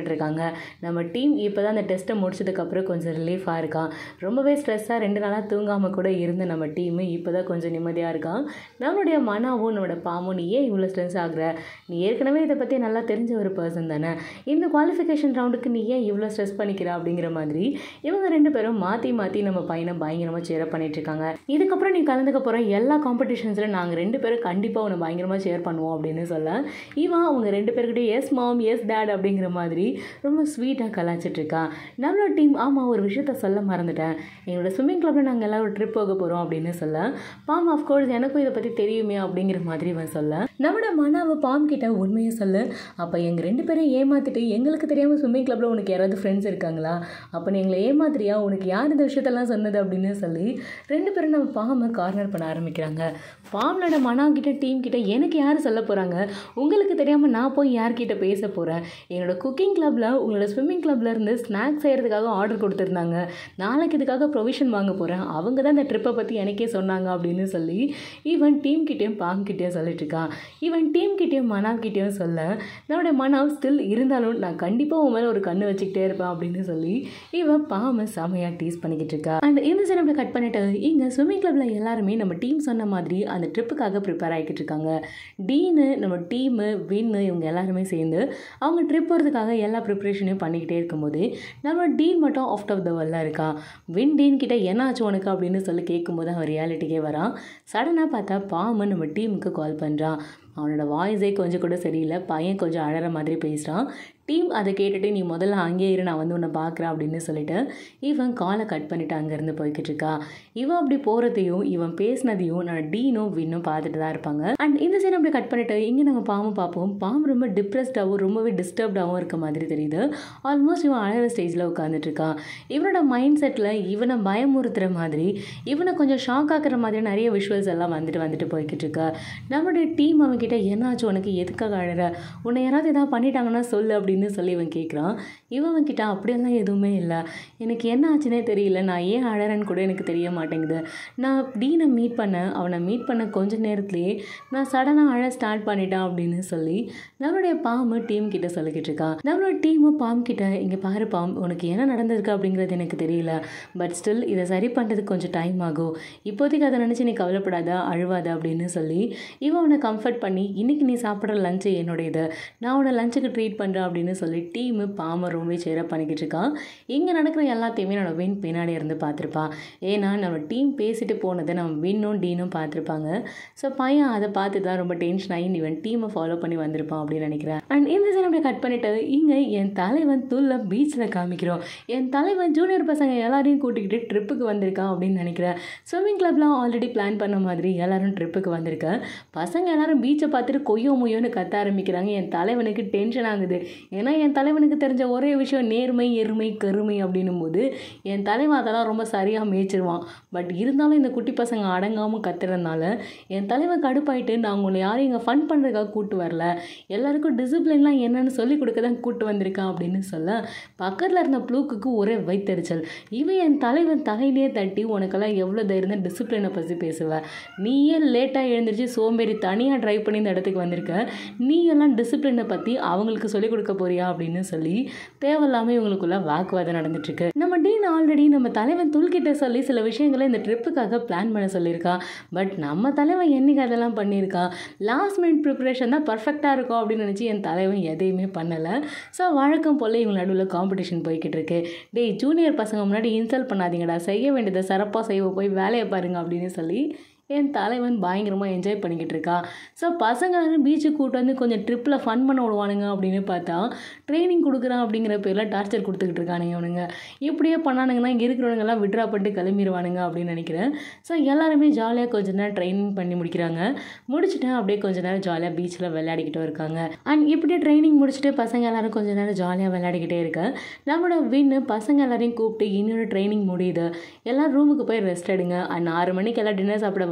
இருக்காங்க நம்ம டீம் இப்போ தான் அந்த டெஸ்ட்டை முடிச்சதுக்கப்புறம் கொஞ்சம் ரிலீஃபாக இருக்கான் ரொம்பவே ஸ்ட்ரெஸ்ஸாக ரெண்டு நாளாக தூங்காமல் கூட இருந்த நம்ம டீமு இப்போ தான் கொஞ்சம் நிம்மதியாக இருக்கான் நம்மளுடைய மனாவும் நம்மளோட பாமும் நீ ஏன் இவ்வளோ ஸ்ட்ரெஸ் ஆகுற நீ ஏற்கனவே இதை பற்றி நல்லா தெரிஞ்ச ஒரு பர்சன் தானே இந்த குவாலிஃபிகேஷன் ரவுண்டுக்கு நீ ஏன் இவ்வளோ ஸ்ட்ரெஸ் பண்ணிக்கிற அப்படிங்கிற மாதிரி இவங்க ரெண்டு பேரும் மாற்றி மாற்றி நம்ம பையனை பயங்கரமாக சேர் பண்ணிட்டு இருக்காங்க இதுக்கப்புறம் நீ கலந்துக்க போகிற எல்லா காம்படிஷன்ஸில் நாங்கள் ரெண்டு பேரும் கண்டிப்பாக உன்னை பயங்கரமாக ஷேர் பண்ணுவோம் அப்படின்னு சொல்ல இவன் அவங்க ரெண்டு பேர்கிட்டயும் எஸ் மாம் எஸ் டேட் அப்படிங்கிற மாதிரி ரொம்ப ஸ்வீட்டாக கலாச்சிட்டு இருக்கான் நம்மளோட டீம் ஆமாம் ஒரு விஷயத்த சொல்ல மறந்துட்டேன் எங்களோட ஸ்விம்மிங் கிளப்பில் நாங்கள் எல்லாம் ஒரு ட்ரிப் போக போகிறோம் அப்படின்னு சொல்ல பாம் ஆஃப்கோர்ஸ் எனக்கும் இதை பற்றி தெரியுமே அப்படிங்கிற மாதிரி இவன் சொல்ல நம்மளோட மனாவை பாம் கிட்ட உண்மையை சொல்லு அப்போ எங்கள் ரெண்டு பேரும் ஏமாத்திட்டு எங்களுக்கு தெரியாமல் ஸ்விம்மிங் கிளப்பில் உனக்கு யாராவது ஃப்ரெண்ட்ஸ் இருக்காங்களா அப்போ நீ எங்களை ஏமாத்துறியா உனக்கு யார் இந்த விஷயத்தெல்லாம் சொன்னது அப்படின்னு சொல்லி ரெண்டு பேரும் நம்ம பாமை கார்னர் பண்ண ஆரம்பிக்கிறாங்க பாம்லோட மனா கிட்ட டீம் கிட்ட எனக்கு யார் சொல்ல போகிறாங்க உங்களுக்கு தெரியாமல் நான் போய் யார்கிட்ட பேச போகிறேன் என்னோட குக்கிங் கிளப்பில் உங்களோட ஸ்விம்மிங் கிளப்ல இருந்து ஸ்நாக்ஸ் செய்கிறதுக்காக ஆர்டர் கொடுத்துருந்தாங்க நாளைக்கு இதுக்காக ப்ரொவிஷன் வாங்க போகிறேன் அவங்க தான் இந்த ட்ரிப்பை பற்றி எனக்கே சொன்னாங்க அப்படின்னு சொல்லி ஈவன் டீம் கிட்டேயும் பாம் கிட்டேயும் சொல்லிட்டு இருக்கான் ஈவன் டீம் கிட்டேயும் மனாவ் கிட்டேயும் சொல்ல நம்மளுடைய மனாவ் ஸ்டில் இருந்தாலும் நான் கண்டிப்பாக உன் மேலே ஒரு கண்ணு வச்சுக்கிட்டே இருப்பேன் அப்படின்னு சொல்லி இவன் பாமை செமையாக டீஸ் பண்ணிக்கிட்டு இருக்கா அண்ட் இந்த சைடு அப்படி கட் பண்ணிட்டு இங்கே ஸ்விம்மிங் கிளப்பில் எல்லாருமே நம்ம டீம் சொன்ன மாதிரி அந்த ட்ரிப்புக்காக ப்ரிப்பேர் ஆகிக்கிட்டு இருக்காங்க டீனு நம்ம டீமு வின்னு இவங்க எல்லாருமே சேர்ந்து அவங்க ட்ரிப் போகிறதுக்காக எல்லா ப்ரிப்ரேஷனையும் பண்ணிக்கிட்டே இருக்கும்போது நம்ம டீன் மட்டும் ஆஃப்ட் ஆஃப் த வெல்லாக இருக்கா வின் டீன் கிட்ட என்ன ஆச்சு உனக்கு அப்படின்னு சொல்லி கேட்கும்போது அவன் ரியாலிட்டிக்கே வரான் சடனாக பார்த்தா பாமு நம்ம டீமுக்கு கால் பண்ணுறான் அவனோட வாய்ஸே கொஞ்சம் கூட சரியில்லை பையன் கொஞ்சம் அழற மாதிரி பேசுகிறான் டீம் அதை கேட்டுட்டு நீ முதல்ல அங்கேயே இரு நான் வந்து உன்னை பார்க்குறேன் அப்படின்னு சொல்லிட்டு இவன் காலை கட் பண்ணிட்டு அங்கேருந்து போய்கிட்டு இருக்கா இவன் அப்படி போகிறதையும் இவன் பேசினதையும் நான் டீனும் வின்னும் பார்த்துட்டு தான் இருப்பாங்க அண்ட் இந்த சைடு அப்படி கட் பண்ணிட்டு இங்கே நம்ம பாம்பு பார்ப்போம் பாம்பு ரொம்ப டிப்ரெஸ்டாகவும் ரொம்பவே டிஸ்டர்ப்டாகவும் இருக்க மாதிரி தெரியுது ஆல்மோஸ்ட் இவன் அழகிற ஸ்டேஜில் உட்காந்துட்டு இருக்கான் இவனோட மைண்ட் செட்டில் இவனை பயமுறுத்துற மாதிரி இவனை கொஞ்சம் ஷாக் ஆக்குற மாதிரி நிறைய விஷுவல்ஸ் எல்லாம் வந்துட்டு வந்துட்டு போய்கிட்டு இருக்கா நம்மளுடைய டீம் அவன்கிட்ட என்னாச்சு உனக்கு எதுக்காக அழற உன்னை யாராவது எதாவது பண்ணிட்டாங்கன்னா சொல்லு அப்படின்னு சொல்லி இவன் கேட்குறான் இவன் அவன்கிட்ட அப்படியெல்லாம் எதுவுமே இல்லை எனக்கு என்ன ஆச்சுன்னே தெரியல நான் ஏன் அழறேன்னு கூட எனக்கு தெரிய மாட்டேங்குது நான் டீனை மீட் பண்ணேன் அவனை மீட் பண்ண கொஞ்ச நேரத்துலேயே நான் சடனாக அழ ஸ்டார்ட் பண்ணிட்டேன் அப்படின்னு சொல்லி நம்மளுடைய பாம்பு டீம் கிட்ட சொல்லிக்கிட்டு இருக்கான் நம்மளோட டீமும் பாம் கிட்ட இங்கே பாரு பாம் உனக்கு என்ன நடந்திருக்கு அப்படிங்கிறது எனக்கு தெரியல பட் ஸ்டில் இதை சரி பண்ணுறதுக்கு கொஞ்சம் டைம் ஆகும் இப்போதைக்கு அதை நினச்சி நீ கவலைப்படாத அழுவாத அப்படின்னு சொல்லி இவன் அவனை கம்ஃபர்ட் பண்ணி இன்னைக்கு நீ சாப்பிட்ற லஞ்சு என்னுடையது நான் உன்னை லஞ்சுக்கு ட்ரீட் பண்ணுறேன் அப்படின்னு சொல்லி டீமு பாம ரொம்பவே சேரப் பண்ணிக்கிட்டு இருக்கான் இங்கே நடக்கிற எல்லாத்தையுமே நம்ம வின் பின்னாடி இருந்து பார்த்துருப்பான் ஏன்னா நம்ம டீம் பேசிட்டு போனதை நம்ம வின்னும் டீனும் பார்த்துருப்பாங்க ஸோ பையன் அதை பார்த்து தான் ரொம்ப டென்ஷன் ஆகி இவன் டீமை ஃபாலோ பண்ணி வந்திருப்பான் அப்படின்னு நினைக்கிறேன் அண்ட் இந்த சைடு அப்படியே கட் பண்ணிட்டு இங்கே என் தலைவன் துள்ள பீச்சில் காமிக்கிறோம் என் தலைவன் ஜூனியர் பசங்க எல்லாரையும் கூட்டிக்கிட்டு ட்ரிப்புக்கு வந்திருக்கான் அப்படின்னு நினைக்கிறேன் ஸ்விம்மிங் கிளப்லாம் ஆல்ரெடி பிளான் பண்ண மாதிரி எல்லாரும் ட்ரிப்புக்கு வந்திருக்கேன் பசங்க எல்லாரும் பீச்சை பார்த்துட்டு கொய்யோ முய்யோன்னு கத்த ஆரம்பிக்கிறாங்க என் தலைவனுக்கு டென்ஷன் ஆகுது ஏன்னா என் தலைவனுக்கு தெரிஞ்ச ஒரே விஷயம் நேர்மை எருமை கருமை அப்படின்னும் போது என் தலைவன் அதெல்லாம் ரொம்ப சரியாக மேய்ச்சிருவான் பட் இருந்தாலும் இந்த குட்டி பசங்க அடங்காமல் கத்துறதுனால என் தலைவன் கடுப்பாயிட்டு நான் உங்களை யாரும் இங்கே ஃபன் பண்ணுறதுக்காக கூட்டு வரல எல்லாருக்கும் டிசிப்ளின்லாம் என்னன்னு சொல்லி கொடுக்க தான் கூட்டு வந்திருக்கான் அப்படின்னு சொல்ல பக்கத்தில் இருந்த ப்ளூக்குக்கு ஒரே வைத்தறிச்சல் இவன் என் தலைவன் தலையிலேயே தட்டி உனக்கெல்லாம் எவ்வளோ தைரியம் தான் டிசிப்ளினை பற்றி பேசுவ நீயே லேட்டாக எழுந்திரிச்சு சோம்பேறி தனியாக ட்ரைவ் பண்ணி இந்த இடத்துக்கு வந்திருக்க நீ எல்லாம் டிசிப்ளினை பற்றி அவங்களுக்கு சொல்லிக் கொடுக்க போறியா அப்படின்னு சொல்லி தேவையில்லாமல் இவங்களுக்குள்ள வாக்குவாதம் நடந்துட்டுருக்கு நம்ம டீன் ஆல்ரெடி நம்ம தலைவன் துல்கிட்ட சொல்லி சில விஷயங்களை இந்த ட்ரிப்புக்காக பிளான் பண்ண சொல்லியிருக்கான் பட் நம்ம தலைவன் என்னைக்கு அதெல்லாம் பண்ணியிருக்கான் லாஸ்ட் மினிட் ப்ரிப்பரேஷன் தான் பர்ஃபெக்டாக இருக்கும் அப்படின்னு நினச்சி என் தலைவன் எதையுமே பண்ணலை ஸோ வழக்கம் போல் இவங்க நடுவில் காம்படிஷன் போய்கிட்டு இருக்கு டேய் ஜூனியர் பசங்க முன்னாடி இன்சல்ட் பண்ணாதீங்கடா செய்ய வேண்டியதை சிறப்பாக செய்வ போய் வேலையை பாருங்க அப்படின்னு சொல்லி என் தலைவன் பயங்கரமாக என்ஜாய் பண்ணிக்கிட்டு இருக்கா ஸோ பசங்க பீச்சுக்கு கூட்டு வந்து கொஞ்சம் ட்ரிப்பில் ஃபன் பண்ண விடுவானுங்க அப்படின்னு பார்த்தா ட்ரைனிங் கொடுக்குறான் அப்படிங்கிற பேரில் டார்ச்சர் கொடுத்துக்கிட்டு இருக்கானுங்க அவனுங்க இப்படியே பண்ணானுங்கன்னா இங்கே இருக்கிறவனுங்கெல்லாம் விட்ரா பண்ணிட்டு கிளம்பிடுவானுங்க அப்படின்னு நினைக்கிறேன் ஸோ எல்லாருமே ஜாலியாக கொஞ்ச நேரம் ட்ரைனிங் பண்ணி முடிக்கிறாங்க முடிச்சுட்டு அப்படியே கொஞ்ச நேரம் ஜாலியாக பீச்சில் விளையாடிக்கிட்டு இருக்காங்க அண்ட் இப்படியே ட்ரைனிங் முடிச்சுட்டு பசங்க எல்லாரும் கொஞ்ச நேரம் ஜாலியாக விளையாடிக்கிட்டே இருக்க நம்மளோட வின்னு பசங்க எல்லாரையும் கூப்பிட்டு இன்னொரு ட்ரைனிங் முடியுது எல்லாம் ரூமுக்கு போய் ரெஸ்ட் எடுங்க அண்ட் ஆறு மணிக்கு எல்லாம் டின்னர் சாப்பிட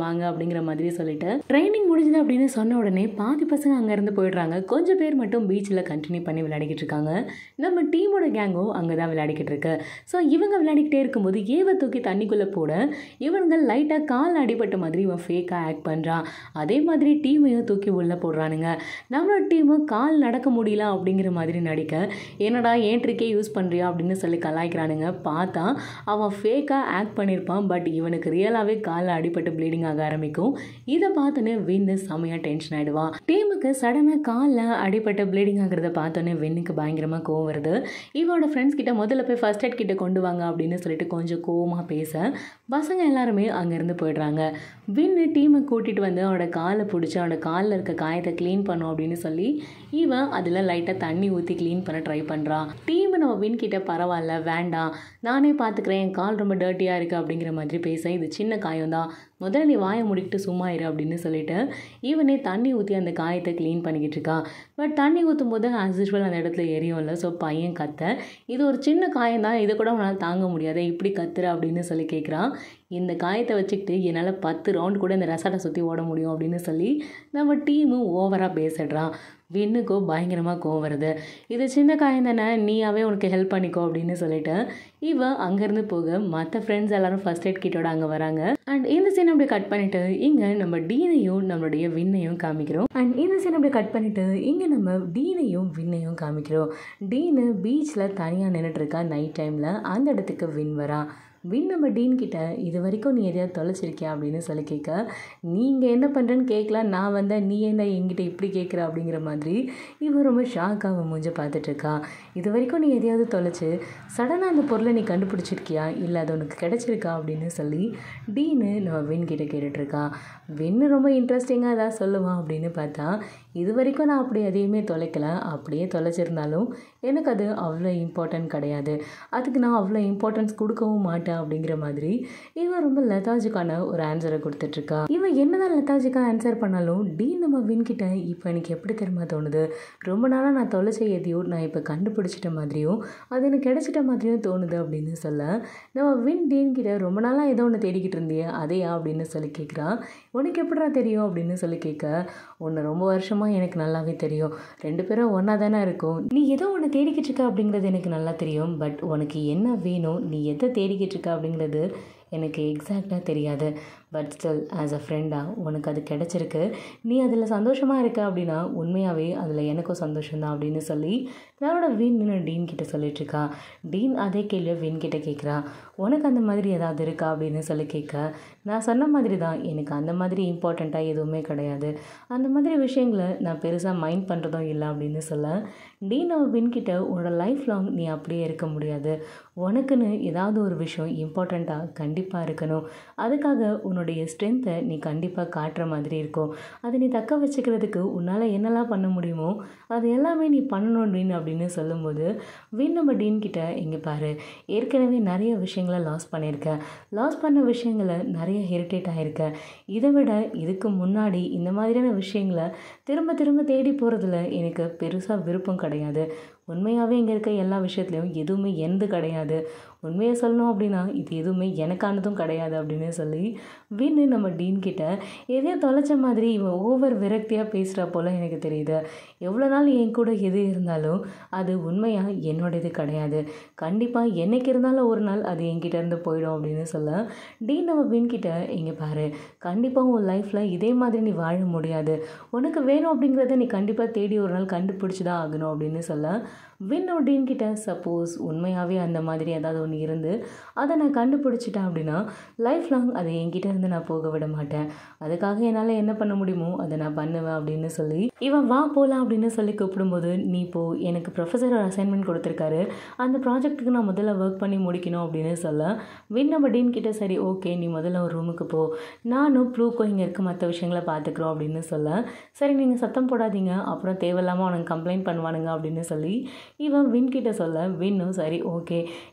வாங்க அப்படிங்கிற மாதிரி சொல்லிட்டு ட்ரைனிங் முடிஞ்சது அப்படின்னு சொன்ன உடனே பாதி பசங்க அங்கேருந்து போயிடுறாங்க கொஞ்சம் பேர் மட்டும் பீச்சில் கண்டினியூ பண்ணி விளையாடிக்கிட்டு இருக்காங்க நம்ம டீமோட கேங்கும் அங்கே தான் விளையாடிக்கிட்டு இருக்கு ஸோ இவங்க விளையாடிக்கிட்டே இருக்கும்போது ஏவை தூக்கி தண்ணிக்குள்ளே போட இவனுங்க லைட்டாக கால் அடிபட்ட மாதிரி இவன் ஃபேக்காக ஆக்ட் பண்ணுறான் அதே மாதிரி டீமையும் தூக்கி உள்ளே போடுறானுங்க நம்மளோட டீமும் கால் நடக்க முடியல அப்படிங்கிற மாதிரி நடிக்க என்னடா ஏன் ட்ரிக்கே யூஸ் பண்ணுறியா அப்படின்னு சொல்லி கலாய்க்கிறானுங்க பார்த்தா அவன் ஃபேக்காக ஆக்ட் பண்ணியிருப்பான் பட் இவனுக்கு ரியலாகவே காலில் அடிபட்டு ப்ளீடிங் ஆக ஆரம்பிக்கும் இதை பார்த்தோன்னே வின்னு செமையாக டென்ஷன் ஆகிடுவான் டீமுக்கு சடனாக காலில் அடிபட்டு ப்ளீடிங் ஆகிறத பார்த்தோன்னே வின்னுக்கு பயங்கரமாக கோவம் வருது இவனோட ஃப்ரெண்ட்ஸ் கிட்ட முதல்ல போய் ஃபர்ஸ்ட் எய்ட் கிட்ட கொண்டு வாங்க அப்படின்னு சொல்லிட்டு கொஞ்சம் கோவமாக பேச பசங்க எல்லாருமே அங்கேருந்து போயிடுறாங்க வின்னு டீமை கூட்டிகிட்டு வந்து அவனோட காலை பிடிச்சி அவனோட காலில் இருக்க காயத்தை க்ளீன் பண்ணும் அப்படின்னு சொல்லி இவன் அதில் லைட்டாக தண்ணி ஊற்றி க்ளீன் பண்ண ட்ரை பண்ணுறான் டீம் நம்ம வின் கிட்ட பரவாயில்ல வேண்டாம் நானே பார்த்துக்கிறேன் என் கால் ரொம்ப டர்ட்டியாக இருக்குது அப்படிங்கிற மாதிரி பேச இது சின்ன காயம் தான் முதல்ல நீ வாயை முடிக்கிட்டு சும்மா இரு அப்படின்னு சொல்லிட்டு இவனே தண்ணி ஊற்றி அந்த காயத்தை க்ளீன் பண்ணிக்கிட்டு இருக்கான் பட் தண்ணி ஊற்றும் போது ஆஸ் யூஸ்வல் அந்த இடத்துல எரியும்ல ஸோ பையன் கத்த இது ஒரு சின்ன காயம் தான் இதை கூட உன்னால் தாங்க முடியாது இப்படி கத்துற அப்படின்னு சொல்லி கேட்குறான் இந்த காயத்தை வச்சுக்கிட்டு என்னால் பத்து ரவுண்ட் கூட இந்த ரெசார்ட்டை சுற்றி ஓட முடியும் அப்படின்னு சொல்லி நம்ம டீமு ஓவராக பேசிடுறான் வின்னுக்கோ பயங்கரமாக கோவம் வருது இது சின்ன காயம் தானே நீயாவே உனக்கு ஹெல்ப் பண்ணிக்கோ அப்படின்னு சொல்லிட்டு இவன் அங்கேருந்து போக மற்ற ஃப்ரெண்ட்ஸ் எல்லாரும் ஃபர்ஸ்ட் எய்ட் கிட்டோட அங்கே வராங்க அண்ட் இந்த சீன் அப்படியே கட் பண்ணிட்டு இங்கே நம்ம டீனையும் நம்மளுடைய வின்னையும் காமிக்கிறோம் அண்ட் இந்த சீன் அப்படியே கட் பண்ணிட்டு இங்கே நம்ம டீனையும் வின்னையும் காமிக்கிறோம் டீனு பீச்சில் தனியாக நின்றுட்டு இருக்கா நைட் டைமில் அந்த இடத்துக்கு வின் வரான் வின் நம்ம டீன் கிட்ட இது வரைக்கும் நீ எதையாவது தொலைச்சிருக்கியா அப்படின்னு சொல்லி கேட்க நீங்கள் என்ன பண்ணுறேன்னு கேட்கல நான் வந்தேன் நீ என்ன என்கிட்ட இப்படி கேட்குற அப்படிங்கிற மாதிரி இவன் ரொம்ப ஷாக்காக அவன் மூஞ்ச பார்த்துட்ருக்கா இது வரைக்கும் நீ எதையாவது தொலைச்சு சடனாக அந்த பொருளை நீ கண்டுபிடிச்சிருக்கியா இல்லை அது உனக்கு கிடச்சிருக்கா அப்படின்னு சொல்லி டீனு நம்ம வின் கிட்ட கேட்டுட்ருக்கா வின்னு ரொம்ப இன்ட்ரெஸ்டிங்காக ஏதாவது சொல்லுவான் அப்படின்னு பார்த்தா இது வரைக்கும் நான் அப்படி எதையுமே தொலைக்கல அப்படியே தொலைச்சிருந்தாலும் எனக்கு அது அவ்வளோ இம்பார்ட்டன்ட் கிடையாது அதுக்கு நான் அவ்வளோ இம்பார்ட்டன்ஸ் கொடுக்கவும் மாட்டேன் அப்படிங்கிற மாதிரி இவன் ரொம்ப லெத்தாஜிக்கான ஒரு ஆன்சரை கொடுத்துட்ருக்கா இவன் என்னதான் லெத்தாஜிக்காக ஆன்சர் பண்ணாலும் டி நம்ம வின் கிட்ட இப்போ எனக்கு எப்படி தெரியுமா தோணுது ரொம்ப நாளாக நான் தொலைச்ச எதையோ நான் இப்போ கண்டுபிடிச்சிட்ட மாதிரியும் அது எனக்கு கிடைச்சிட்ட மாதிரியும் தோணுது அப்படின்னு சொல்ல நம்ம வின் டீன் கிட்ட ரொம்ப நாளாக ஏதோ ஒன்று தேடிக்கிட்டு இருந்தியே அதையா அப்படின்னு சொல்லி கேட்குறான் உனக்கு எப்படிடா தெரியும் அப்படின்னு சொல்லி கேட்க உன்னை ரொம்ப வருஷமாக எனக்கு நல்லாவே தெரியும் ரெண்டு பேரும் ஒன்றா தானே இருக்கும் நீ ஏதோ ஒன்று தேடிக்கிட்டு இருக்க அப்படிங்கிறது எனக்கு நல்லா தெரியும் பட் உனக்கு என்ன வேணும் நீ எதை தேடிக்கிட்டு இருக்க அப்படிங்கிறது எனக்கு எக்ஸாக்டாக தெரியாது பட் ஸ்டில் ஆஸ் அ ஃப்ரெண்டாக உனக்கு அது கிடச்சிருக்கு நீ அதில் சந்தோஷமாக இருக்க அப்படின்னா உண்மையாகவே அதில் எனக்கும் சந்தோஷம்தான் அப்படின்னு சொல்லி நம்மளோட வின் டீன் கிட்ட சொல்லிட்டுருக்கா டீன் அதே கேள்வியை வின் கிட்ட கேட்குறா உனக்கு அந்த மாதிரி ஏதாவது இருக்கா அப்படின்னு சொல்லி கேட்க நான் சொன்ன மாதிரி தான் எனக்கு அந்த மாதிரி இம்பார்ட்டண்ட்டாக எதுவுமே கிடையாது அந்த மாதிரி விஷயங்களை நான் பெருசாக மைண்ட் பண்ணுறதும் இல்லை அப்படின்னு சொல்ல டீன் நம்ம வின் கிட்ட உன்னோட லைஃப் லாங் நீ அப்படியே இருக்க முடியாது உனக்குன்னு ஏதாவது ஒரு விஷயம் இம்பார்ட்டண்ட்டாக கண்டிப்பாக இருக்கணும் அதுக்காக உன்னுடைய ஸ்ட்ரென்த்தை நீ கண்டிப்பாக காட்டுற மாதிரி இருக்கும் அதை நீ தக்க வச்சுக்கிறதுக்கு உன்னால் என்னெல்லாம் பண்ண முடியுமோ அது எல்லாமே நீ பண்ணணும் டீன் அப்படின்னு சொல்லும்போது வின் நம்ம டீன் கிட்ட இங்கே பாரு ஏற்கனவே நிறைய விஷயங்களை லாஸ் பண்ணியிருக்கேன் லாஸ் பண்ண விஷயங்களை நிறைய ஹெரிட்டேட் ஆகிருக்கேன் இதை விட இதுக்கு முன்னாடி இந்த மாதிரியான விஷயங்களை திரும்ப திரும்ப தேடி போகிறதுல எனக்கு பெருசாக விருப்பம் கிடையாது உண்மையாகவே இங்கே இருக்க எல்லா விஷயத்துலையும் எதுவுமே எந்த கிடையாது உண்மையை சொல்லணும் அப்படின்னா இது எதுவுமே எனக்கானதும் கிடையாது அப்படின்னு சொல்லி வின்னு நம்ம டீன் கிட்ட எதையோ தொலைச்ச மாதிரி இவன் ஓவர் விரக்தியாக பேசுகிறா போல் எனக்கு தெரியுது எவ்வளோ நாள் என் கூட எது இருந்தாலும் அது உண்மையாக என்னோடது கிடையாது கண்டிப்பாக என்னைக்கு இருந்தாலும் ஒரு நாள் அது என்கிட்ட இருந்து போயிடும் அப்படின்னு சொல்ல டீன் நம்ம வின் கிட்ட இங்கே பாரு கண்டிப்பாக உன் லைஃப்பில் இதே மாதிரி நீ வாழ முடியாது உனக்கு வேணும் அப்படிங்கிறத நீ கண்டிப்பாக தேடி ஒரு நாள் கண்டுபிடிச்சி தான் ஆகணும் அப்படின்னு சொல்ல வின் டீன் கிட்ட சப்போஸ் உண்மையாகவே அந்த மாதிரி ஏதாவது ஒன்று இருந்து அதை நான் கண்டுபிடிச்சிட்டேன் அப்படின்னா லைஃப் லாங் அதை என்கிட்ட இருந்து நான் போக விட மாட்டேன் அதுக்காக என்னால் என்ன பண்ண முடியுமோ அதை நான் பண்ணுவேன் அப்படின்னு சொல்லி இவன் வா போகலாம் அப்படின்னு சொல்லி கூப்பிடும்போது நீ போ எனக்கு ப்ரொஃபஸர் ஒரு அசைன்மெண்ட் கொடுத்துருக்காரு அந்த ப்ராஜெக்ட்டுக்கு நான் முதல்ல ஒர்க் பண்ணி முடிக்கணும் அப்படின்னு சொல்ல வின் நம்ம டீன் கிட்ட சரி ஓகே நீ முதல்ல ஒரு ரூமுக்கு போ நானும் ப்ளூக்கோ இங்கே இருக்க மற்ற விஷயங்களை பார்த்துக்குறோம் அப்படின்னு சொல்ல சரி நீங்கள் சத்தம் போடாதீங்க அப்புறம் தேவையில்லாமல் அவனுக்கு கம்ப்ளைண்ட் பண்ணுவானுங்க அப்படின்னு சொல்லி இவன் வின் கிட்ட சொல்ல வின்னும் சரி ஓகே என்னவோ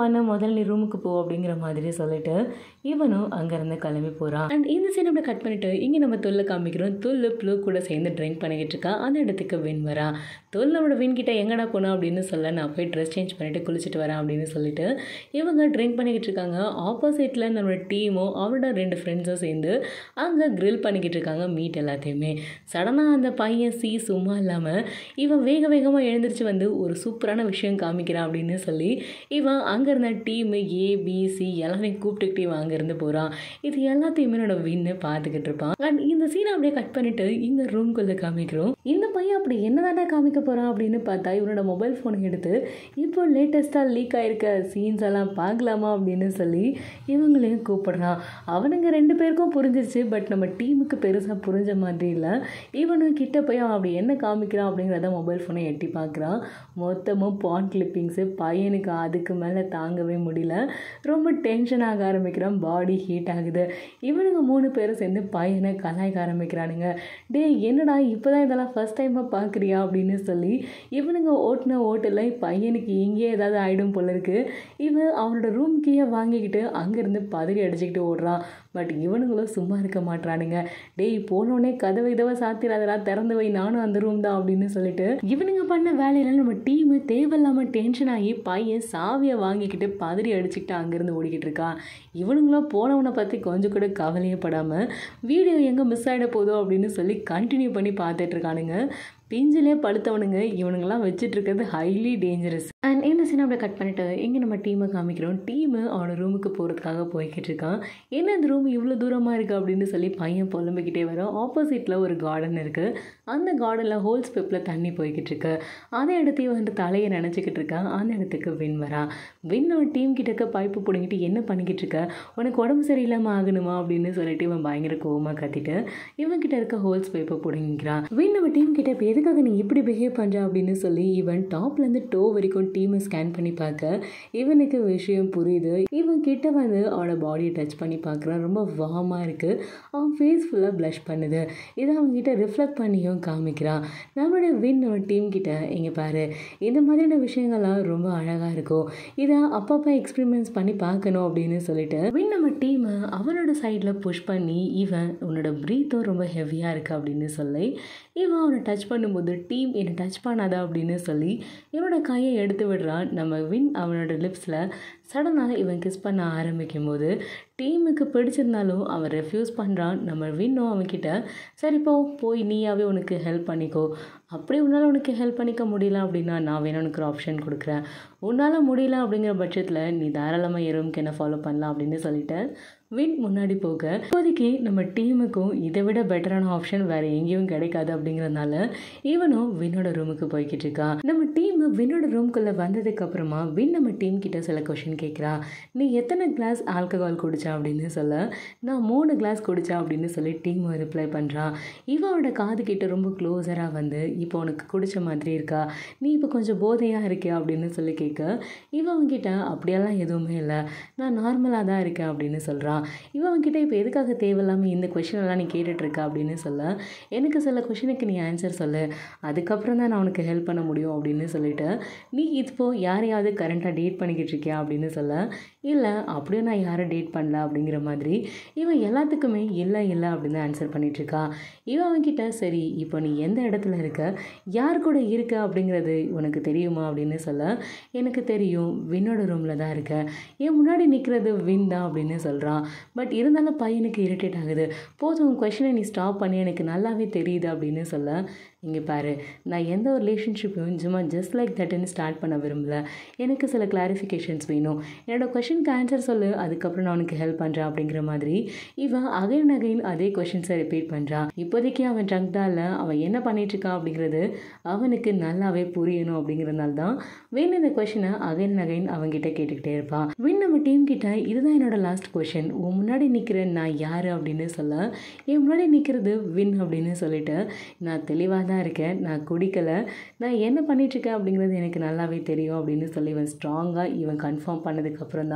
பண்ண முதல்ல நீ ரூமுக்கு போ அப்படிங்கிற மாதிரி சொல்லிட்டு இவனும் அங்கேருந்து கிளம்பி போகிறான் அண்ட் இந்த சீன் அப்படியே கட் பண்ணிட்டு இங்கே நம்ம தொல்லை காமிக்கிறோம் தொல்லு ப்ளூ கூட சேர்ந்து ட்ரிங்க் பண்ணிக்கிட்டு இருக்கா அந்த இடத்துக்கு வின் வரா தொல் நம்மளோட வின் கிட்ட எங்கடா போனா அப்படின்னு சொல்ல நான் போய் ட்ரெஸ் சேஞ்ச் பண்ணிட்டு குளிச்சுட்டு வரேன் அப்படின்னு சொல்லிட்டு இவங்க ட்ரிங்க் பண்ணிக்கிட்டு இருக்காங்க ஆப்போசிட்டில் நம்மளோட டீமும் அவரோட ரெண்டு ஃப்ரெண்ட்ஸும் சேர்ந்து அங்கே grill பண்ணிக்கிட்டு இருக்காங்க மீட் எல்லாத்தையுமே சடனாக அந்த பையன் சி சும்மா இல்லாமல் இவன் வேக வேகமாக எழுந்திரிச்சு வந்து ஒரு சூப்பரான விஷயம் காமிக்கிறான் அப்படின்னு சொல்லி இவன் அங்கே இருந்த டீமு ஏ பி சி எல்லாரையும் கூப்பிட்டுக்கிட்டு இவன் அங்கேருந்து போகிறான் இது எல்லாத்தையுமே என்னோட வின்னு பார்த்துக்கிட்டு இருப்பான் அண்ட் இந்த சீனை அப்படியே கட் பண்ணிட்டு இந்த ரூம்குள்ளே காமிக்கிறோம் இந்த பையன் அப்படி என்னதானே காமிக்க போகிறான் அப்படின்னு பார்த்தா இவனோட மொபைல் ஃபோனை எடுத்து இப்போ லேட்டஸ்ட்டாக லீக் ஆயிருக்க சீன்ஸ் எல்லாம் பார்க்கலாமா அப்படின்னு சொல்லி இவங்களையும் கூப்பிடுறான் அவனுங்க ரெண்டு பேருக்கும் புரிஞ்சிருச்சு பட் நம்ம டீமுக்கு பெருசாக புரிஞ்ச மாதிரி இல்லை இவனும் கிட்ட போய் அவன் அப்படி என்ன காமிக்கிறான் அப்படிங்கிறத மொபைல் ஃபோனை எட்டி பார்க்குறான் மொத்தமும் பான் கிளிப்பிங்ஸு பையனுக்கு அதுக்கு மேலே தாங்கவே முடியல ரொம்ப டென்ஷன் ஆக ஆரம்பிக்கிறான் பாடி ஹீட் ஆகுது இவனுங்க மூணு பேரும் சேர்ந்து பையனை கலாய்க்க ஆரம்பிக்கிறானுங்க டேய் என்னடா இப்போ தான் இதெல்லாம் ஃபஸ்ட் டைமாக பார்க்குறியா அப்படின்னு சொல்லி இவனுங்க ஓட்டின ஓட்டில் பையனுக்கு இங்கேயே ஏதாவது ஆகிடும் போல இருக்கு இவன் அவனோட ரூம் கீயை வாங்கிக்கிட்டு அங்கேருந்து பதறி அடிச்சுக்கிட்டு ஓடுறான் பட் இவனுங்களும் சும்மா இருக்க மாட்றானுங்க டேய் போனோடனே கதவை இதவை சாத்திராதடா திறந்து வை நானும் அந்த ரூம் தான் அப்படின்னு சொல்லிட்டு இவனுங்க பண்ண வேலையில நம்ம டீமு தேவையில்லாமல் டென்ஷன் ஆகி பையன் சாவியை வாங்கிக்கிட்டு பதறி அடிச்சுக்கிட்டு அங்கேருந்து ஓடிக்கிட்டு இருக்கான் இவனுங்களும் போனவனை பற்றி கொஞ்சம் கூட கவலையே படாமல் வீடியோ எங்கே மிஸ் ஆகிட போதோ அப்படின்னு சொல்லி கண்டினியூ பண்ணி பார்த்துட்டு இருக்கானுங்க பிஞ்சிலே படுத்தவனுங்க இவனுங்கெல்லாம் வச்சுட்டு இருக்கிறது ஹைலி டேஞ்சரஸ் அண்ட் இந்த சீன் அப்படியே கட் பண்ணிட்டு இங்கே நம்ம டீமை காமிக்கிறோம் டீமு அவனோட ரூமுக்கு போகிறதுக்காக போய்கிட்டு இருக்கான் என்ன இந்த ரூம் இவ்வளோ தூரமாக இருக்குது அப்படின்னு சொல்லி பையன் புலம்பிக்கிட்டே வரும் ஆப்போசிட்டில் ஒரு கார்டன் இருக்குது அந்த கார்டனில் ஹோல்ஸ் பெப்பில் தண்ணி போய்கிட்டு இருக்கு அதை எடுத்து வந்து தலையை நினச்சிக்கிட்டு இருக்கான் அந்த இடத்துக்கு வின் வரா வின் அவன் டீம் கிட்ட இருக்க பைப்பு பிடிங்கிட்டு என்ன பண்ணிக்கிட்டு இருக்க உனக்கு உடம்பு சரியில்லாமல் ஆகணுமா அப்படின்னு சொல்லிட்டு இவன் பயங்கர கோவமாக கத்திட்டு இவன் கிட்ட இருக்க ஹோல்ஸ் பைப்பை பிடிங்கிறான் வின் நம்ம டீம் கிட்ட இப்போ எதுக்காக நீ இப்படி பிஹேவ் பண்ணுற அப்படின்னு சொல்லி இவன் டாப்லேருந்து டோ வரைக்கும் டீமை ஸ்கேன் பண்ணி பார்க்க இவனுக்கு விஷயம் புரியுது இவன் கிட்ட வந்து அவனோட பாடியை டச் பண்ணி பார்க்குறான் ரொம்ப வார்மாக இருக்குது அவன் ஃபேஸ் ஃபுல்லாக ப்ளஷ் பண்ணுது இதை அவன்கிட்ட ரிஃப்ளெக்ட் பண்ணியும் காமிக்கிறான் நம்மளோட வின் நம்ம டீம் கிட்ட இங்கே பாரு இந்த மாதிரியான விஷயங்கள்லாம் ரொம்ப அழகாக இருக்கும் இதை அப்பப்போ எக்ஸ்பெரிமெண்ட்ஸ் பண்ணி பார்க்கணும் அப்படின்னு சொல்லிட்டு வின் நம்ம டீமை அவனோட சைடில் புஷ் பண்ணி இவன் உன்னோட ப்ரீத்தும் ரொம்ப ஹெவியாக இருக்குது அப்படின்னு சொல்லி இவன் அவனை டச் பண்ணும்போது டீம் என்னை டச் பண்ணாதா அப்படின்னு சொல்லி இவனோட கையை எடுத்து விடுறான் நம்ம வின் அவனோட லிப்ஸில் சடனாக இவன் கிஸ் பண்ண ஆரம்பிக்கும் போது டீமுக்கு பிடிச்சிருந்தாலும் அவன் ரெஃப்யூஸ் பண்ணுறான் நம்ம வின்னும் அவன்கிட்ட சரி போ போய் நீயாவே உனக்கு ஹெல்ப் பண்ணிக்கோ அப்படி உன்னால் உனக்கு ஹெல்ப் பண்ணிக்க முடியல அப்படின்னா நான் வேணும் உனக்கு ஒரு ஆப்ஷன் கொடுக்குறேன் உன்னால் முடியல அப்படிங்கிற பட்சத்தில் நீ தாராளமாக எறும்புக்கு என்ன ஃபாலோ பண்ணலாம் அப்படின்னு சொல்லிட்டு வின் முன்னாடி போக இப்போதைக்கு நம்ம டீமுக்கும் இதை விட பெட்டரான ஆப்ஷன் வேறு எங்கேயும் கிடைக்காது அப்படிங்கிறதுனால இவனும் வின்னோட ரூமுக்கு போய்கிட்டு இருக்கான் நம்ம டீம் வின்னோட ரூம்குள்ளே வந்ததுக்கு அப்புறமா வின் நம்ம டீம் கிட்ட சில கொஷின் கேட்குறா நீ எத்தனை கிளாஸ் ஆல்கஹால் குடிச்சா அப்படின்னு சொல்ல நான் மூணு கிளாஸ் குடிச்சா அப்படின்னு சொல்லி டீம் ரிப்ளை பண்ணுறான் இவனோட காது கிட்ட ரொம்ப க்ளோஸராக வந்து இப்போ உனக்கு குடிச்ச மாதிரி இருக்கா நீ இப்போ கொஞ்சம் போதையாக இருக்கியா அப்படின்னு சொல்லி கேட்க இவன் அவன்கிட்ட அப்படியெல்லாம் எதுவுமே இல்லை நான் நார்மலாக தான் இருக்கேன் அப்படின்னு சொல்கிறான் இவன் அவன்கிட்ட இப்போ எதுக்காக தேவையில்லாமல் இந்த கொஷின் எல்லாம் நீ கேட்டுட்டு இருக்க அப்படின்னு சொல்ல எனக்கு சில கொஷினுக்கு நீ ஆன்சர் சொல்லு அதுக்கப்புறம் தான் நான் உனக்கு ஹெல்ப் பண்ண முடியும் அப்படின்னு சொல்லிட்டு நீ இப்போ யாரையாவது கரண்ட்டாக டேட் பண்ணிக்கிட்டு இருக்கியா அப்படின்னு சொல்ல இல்லை அப்படியே நான் யாரை டேட் பண்ணல அப்படிங்கிற மாதிரி இவன் எல்லாத்துக்குமே இல்லை இல்லை அப்படின்னு ஆன்சர் பண்ணிட்டு இருக்கா இவன் அவன்கிட்ட சரி இப்போ நீ எந்த இடத்துல இருக்க யார் கூட இருக்க அப்படிங்கிறது உனக்கு தெரியுமா அப்படின்னு சொல்ல எனக்கு தெரியும் வின்னோட ரூமில் தான் இருக்க என் முன்னாடி நிற்கிறது வின் தான் அப்படின்னு சொல்கிறான் பட் இருந்தாலும் பையனுக்கு இரிட்டேட் ஆகுது போதும் உன் கொஷினை நீ ஸ்டாப் பண்ணி எனக்கு நல்லாவே தெரியுது அப்படின்னு சொல்ல இங்கே பாரு நான் எந்த ஒரு ரிலேஷன்ஷிப்பையும் சும்மா ஜஸ்ட் லைக் தட்டுன்னு ஸ்டார்ட் பண்ண விரும்பல எனக்கு சில கிளாரிஃபிகேஷன்ஸ் வேணும் என்னோட கொஷினுக்கு ஆன்சர் சொல்லு அதுக்கப்புறம் நான் உனக்கு ஹெல்ப் பண்ணுறேன் அப்படிங்கிற மாதிரி இவன் அகைன் அகைன் அதே கொஷின்ஸை ரிப்பீட் பண்ணுறான் இப்போதைக்கு அவன் ட்ரங்க் தான் இல்லை அவன் என்ன பண்ணிட்டு இருக்கான் அப்படிங்கிறது அவனுக்கு நல்லாவே புரியணும் அப்படிங்கிறதுனால தான் வேணும் இந்த கொஷினை அகைன் அகைன் அவன்கிட்ட கேட்டுக்கிட்டே இருப்பான் வின் நம்ம டீம் கிட்ட இதுதான் என்னோட லாஸ்ட் கொஷின் உன் முன்னாடி நிற்கிறேன் நான் யார் அப்படின்னு சொல்ல என் முன்னாடி நிற்கிறது வின் அப்படின்னு சொல்லிட்டு நான் தெளிவாக தான் இருக்கேன் நான் குடிக்கலை நான் என்ன பண்ணிகிட்ருக்கேன் அப்படிங்கிறது எனக்கு நல்லாவே தெரியும் அப்படின்னு சொல்லி இவன் ஸ்ட்ராங்காக இவன் கன்ஃபார்ம் பண்ணதுக்கப்புறம் தான்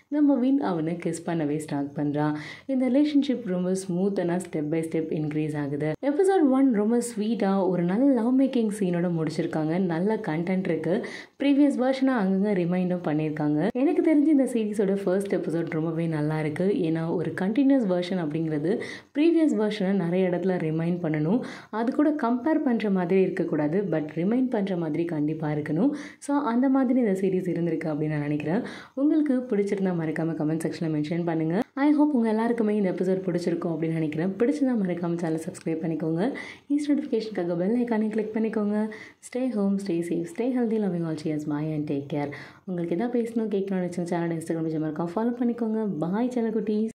நம்ம வின் அவனை கிஸ் பண்ணவே ஸ்டார்ட் பண்ணுறான் இந்த ரிலேஷன்ஷிப் ரொம்ப ஸ்மூத்தனாக ஸ்டெப் பை ஸ்டெப் இன்க்ரீஸ் ஆகுது எபிசோட் ஒன் ரொம்ப ஸ்வீட்டாக ஒரு நல்ல லவ் மேக்கிங் சீனோட முடிச்சிருக்காங்க நல்ல கண்டென்ட் இருக்குது ப்ரீவியஸ் வேர்ஷனாக அங்கங்கே ரிமைண்டும் பண்ணியிருக்காங்க எனக்கு தெரிஞ்சு இந்த சீரிஸோட ஃபர்ஸ்ட் எபிசோட் ரொம்பவே நல்லா இருக்குது ஏன்னா ஒரு கண்டினியூஸ் வேர்ஷன் அப்படிங்கிறது ப்ரீவியஸ் வேர்ஷனை நிறைய இடத்துல ரிமைண்ட் பண்ணணும் அது கூட கம்பேர் பண்ணுற மாதிரி இருக்கக்கூடாது பட் ரிமைண்ட் பண்ணுற மாதிரி கண்டிப்பாக இருக்கணும் ஸோ அந்த மாதிரி இந்த சீரிஸ் இருந்திருக்கு அப்படின்னு நான் நினைக்கிறேன் உங்களுக்கு பிடிச்சிருந்தா மறக்காமல் கமெண்ட் செக்ஷனில் மென்ஷன் பண்ணுங்கள் ஐ ஹோப் உங்கள் எல்லாருக்குமே இந்த எபிசோட் பிடிச்சிருக்கும் அப்படின்னு நினைக்கிறேன் பிடிச்சிருந்தா மறக்காமல் சேனல் சப்ஸ்கிரைப் பண்ணிக்கோங்க ஈஸ்ட் நோட்டிஃபிகேஷனுக்காக பெல் ஐக்கானே கிளிக் பண்ணிக்கோங்க stay home stay safe stay healthy loving all cheers bye and take care உங்களுக்கு எதாவது பேசணும் கேட்கணும்னு நினச்சிங்க சேனல் இன்ஸ்டாகிராம் மறக்காம ஃபாலோ பண்ணிக்கோங்க பாய் சேனல் குட்டீஸ்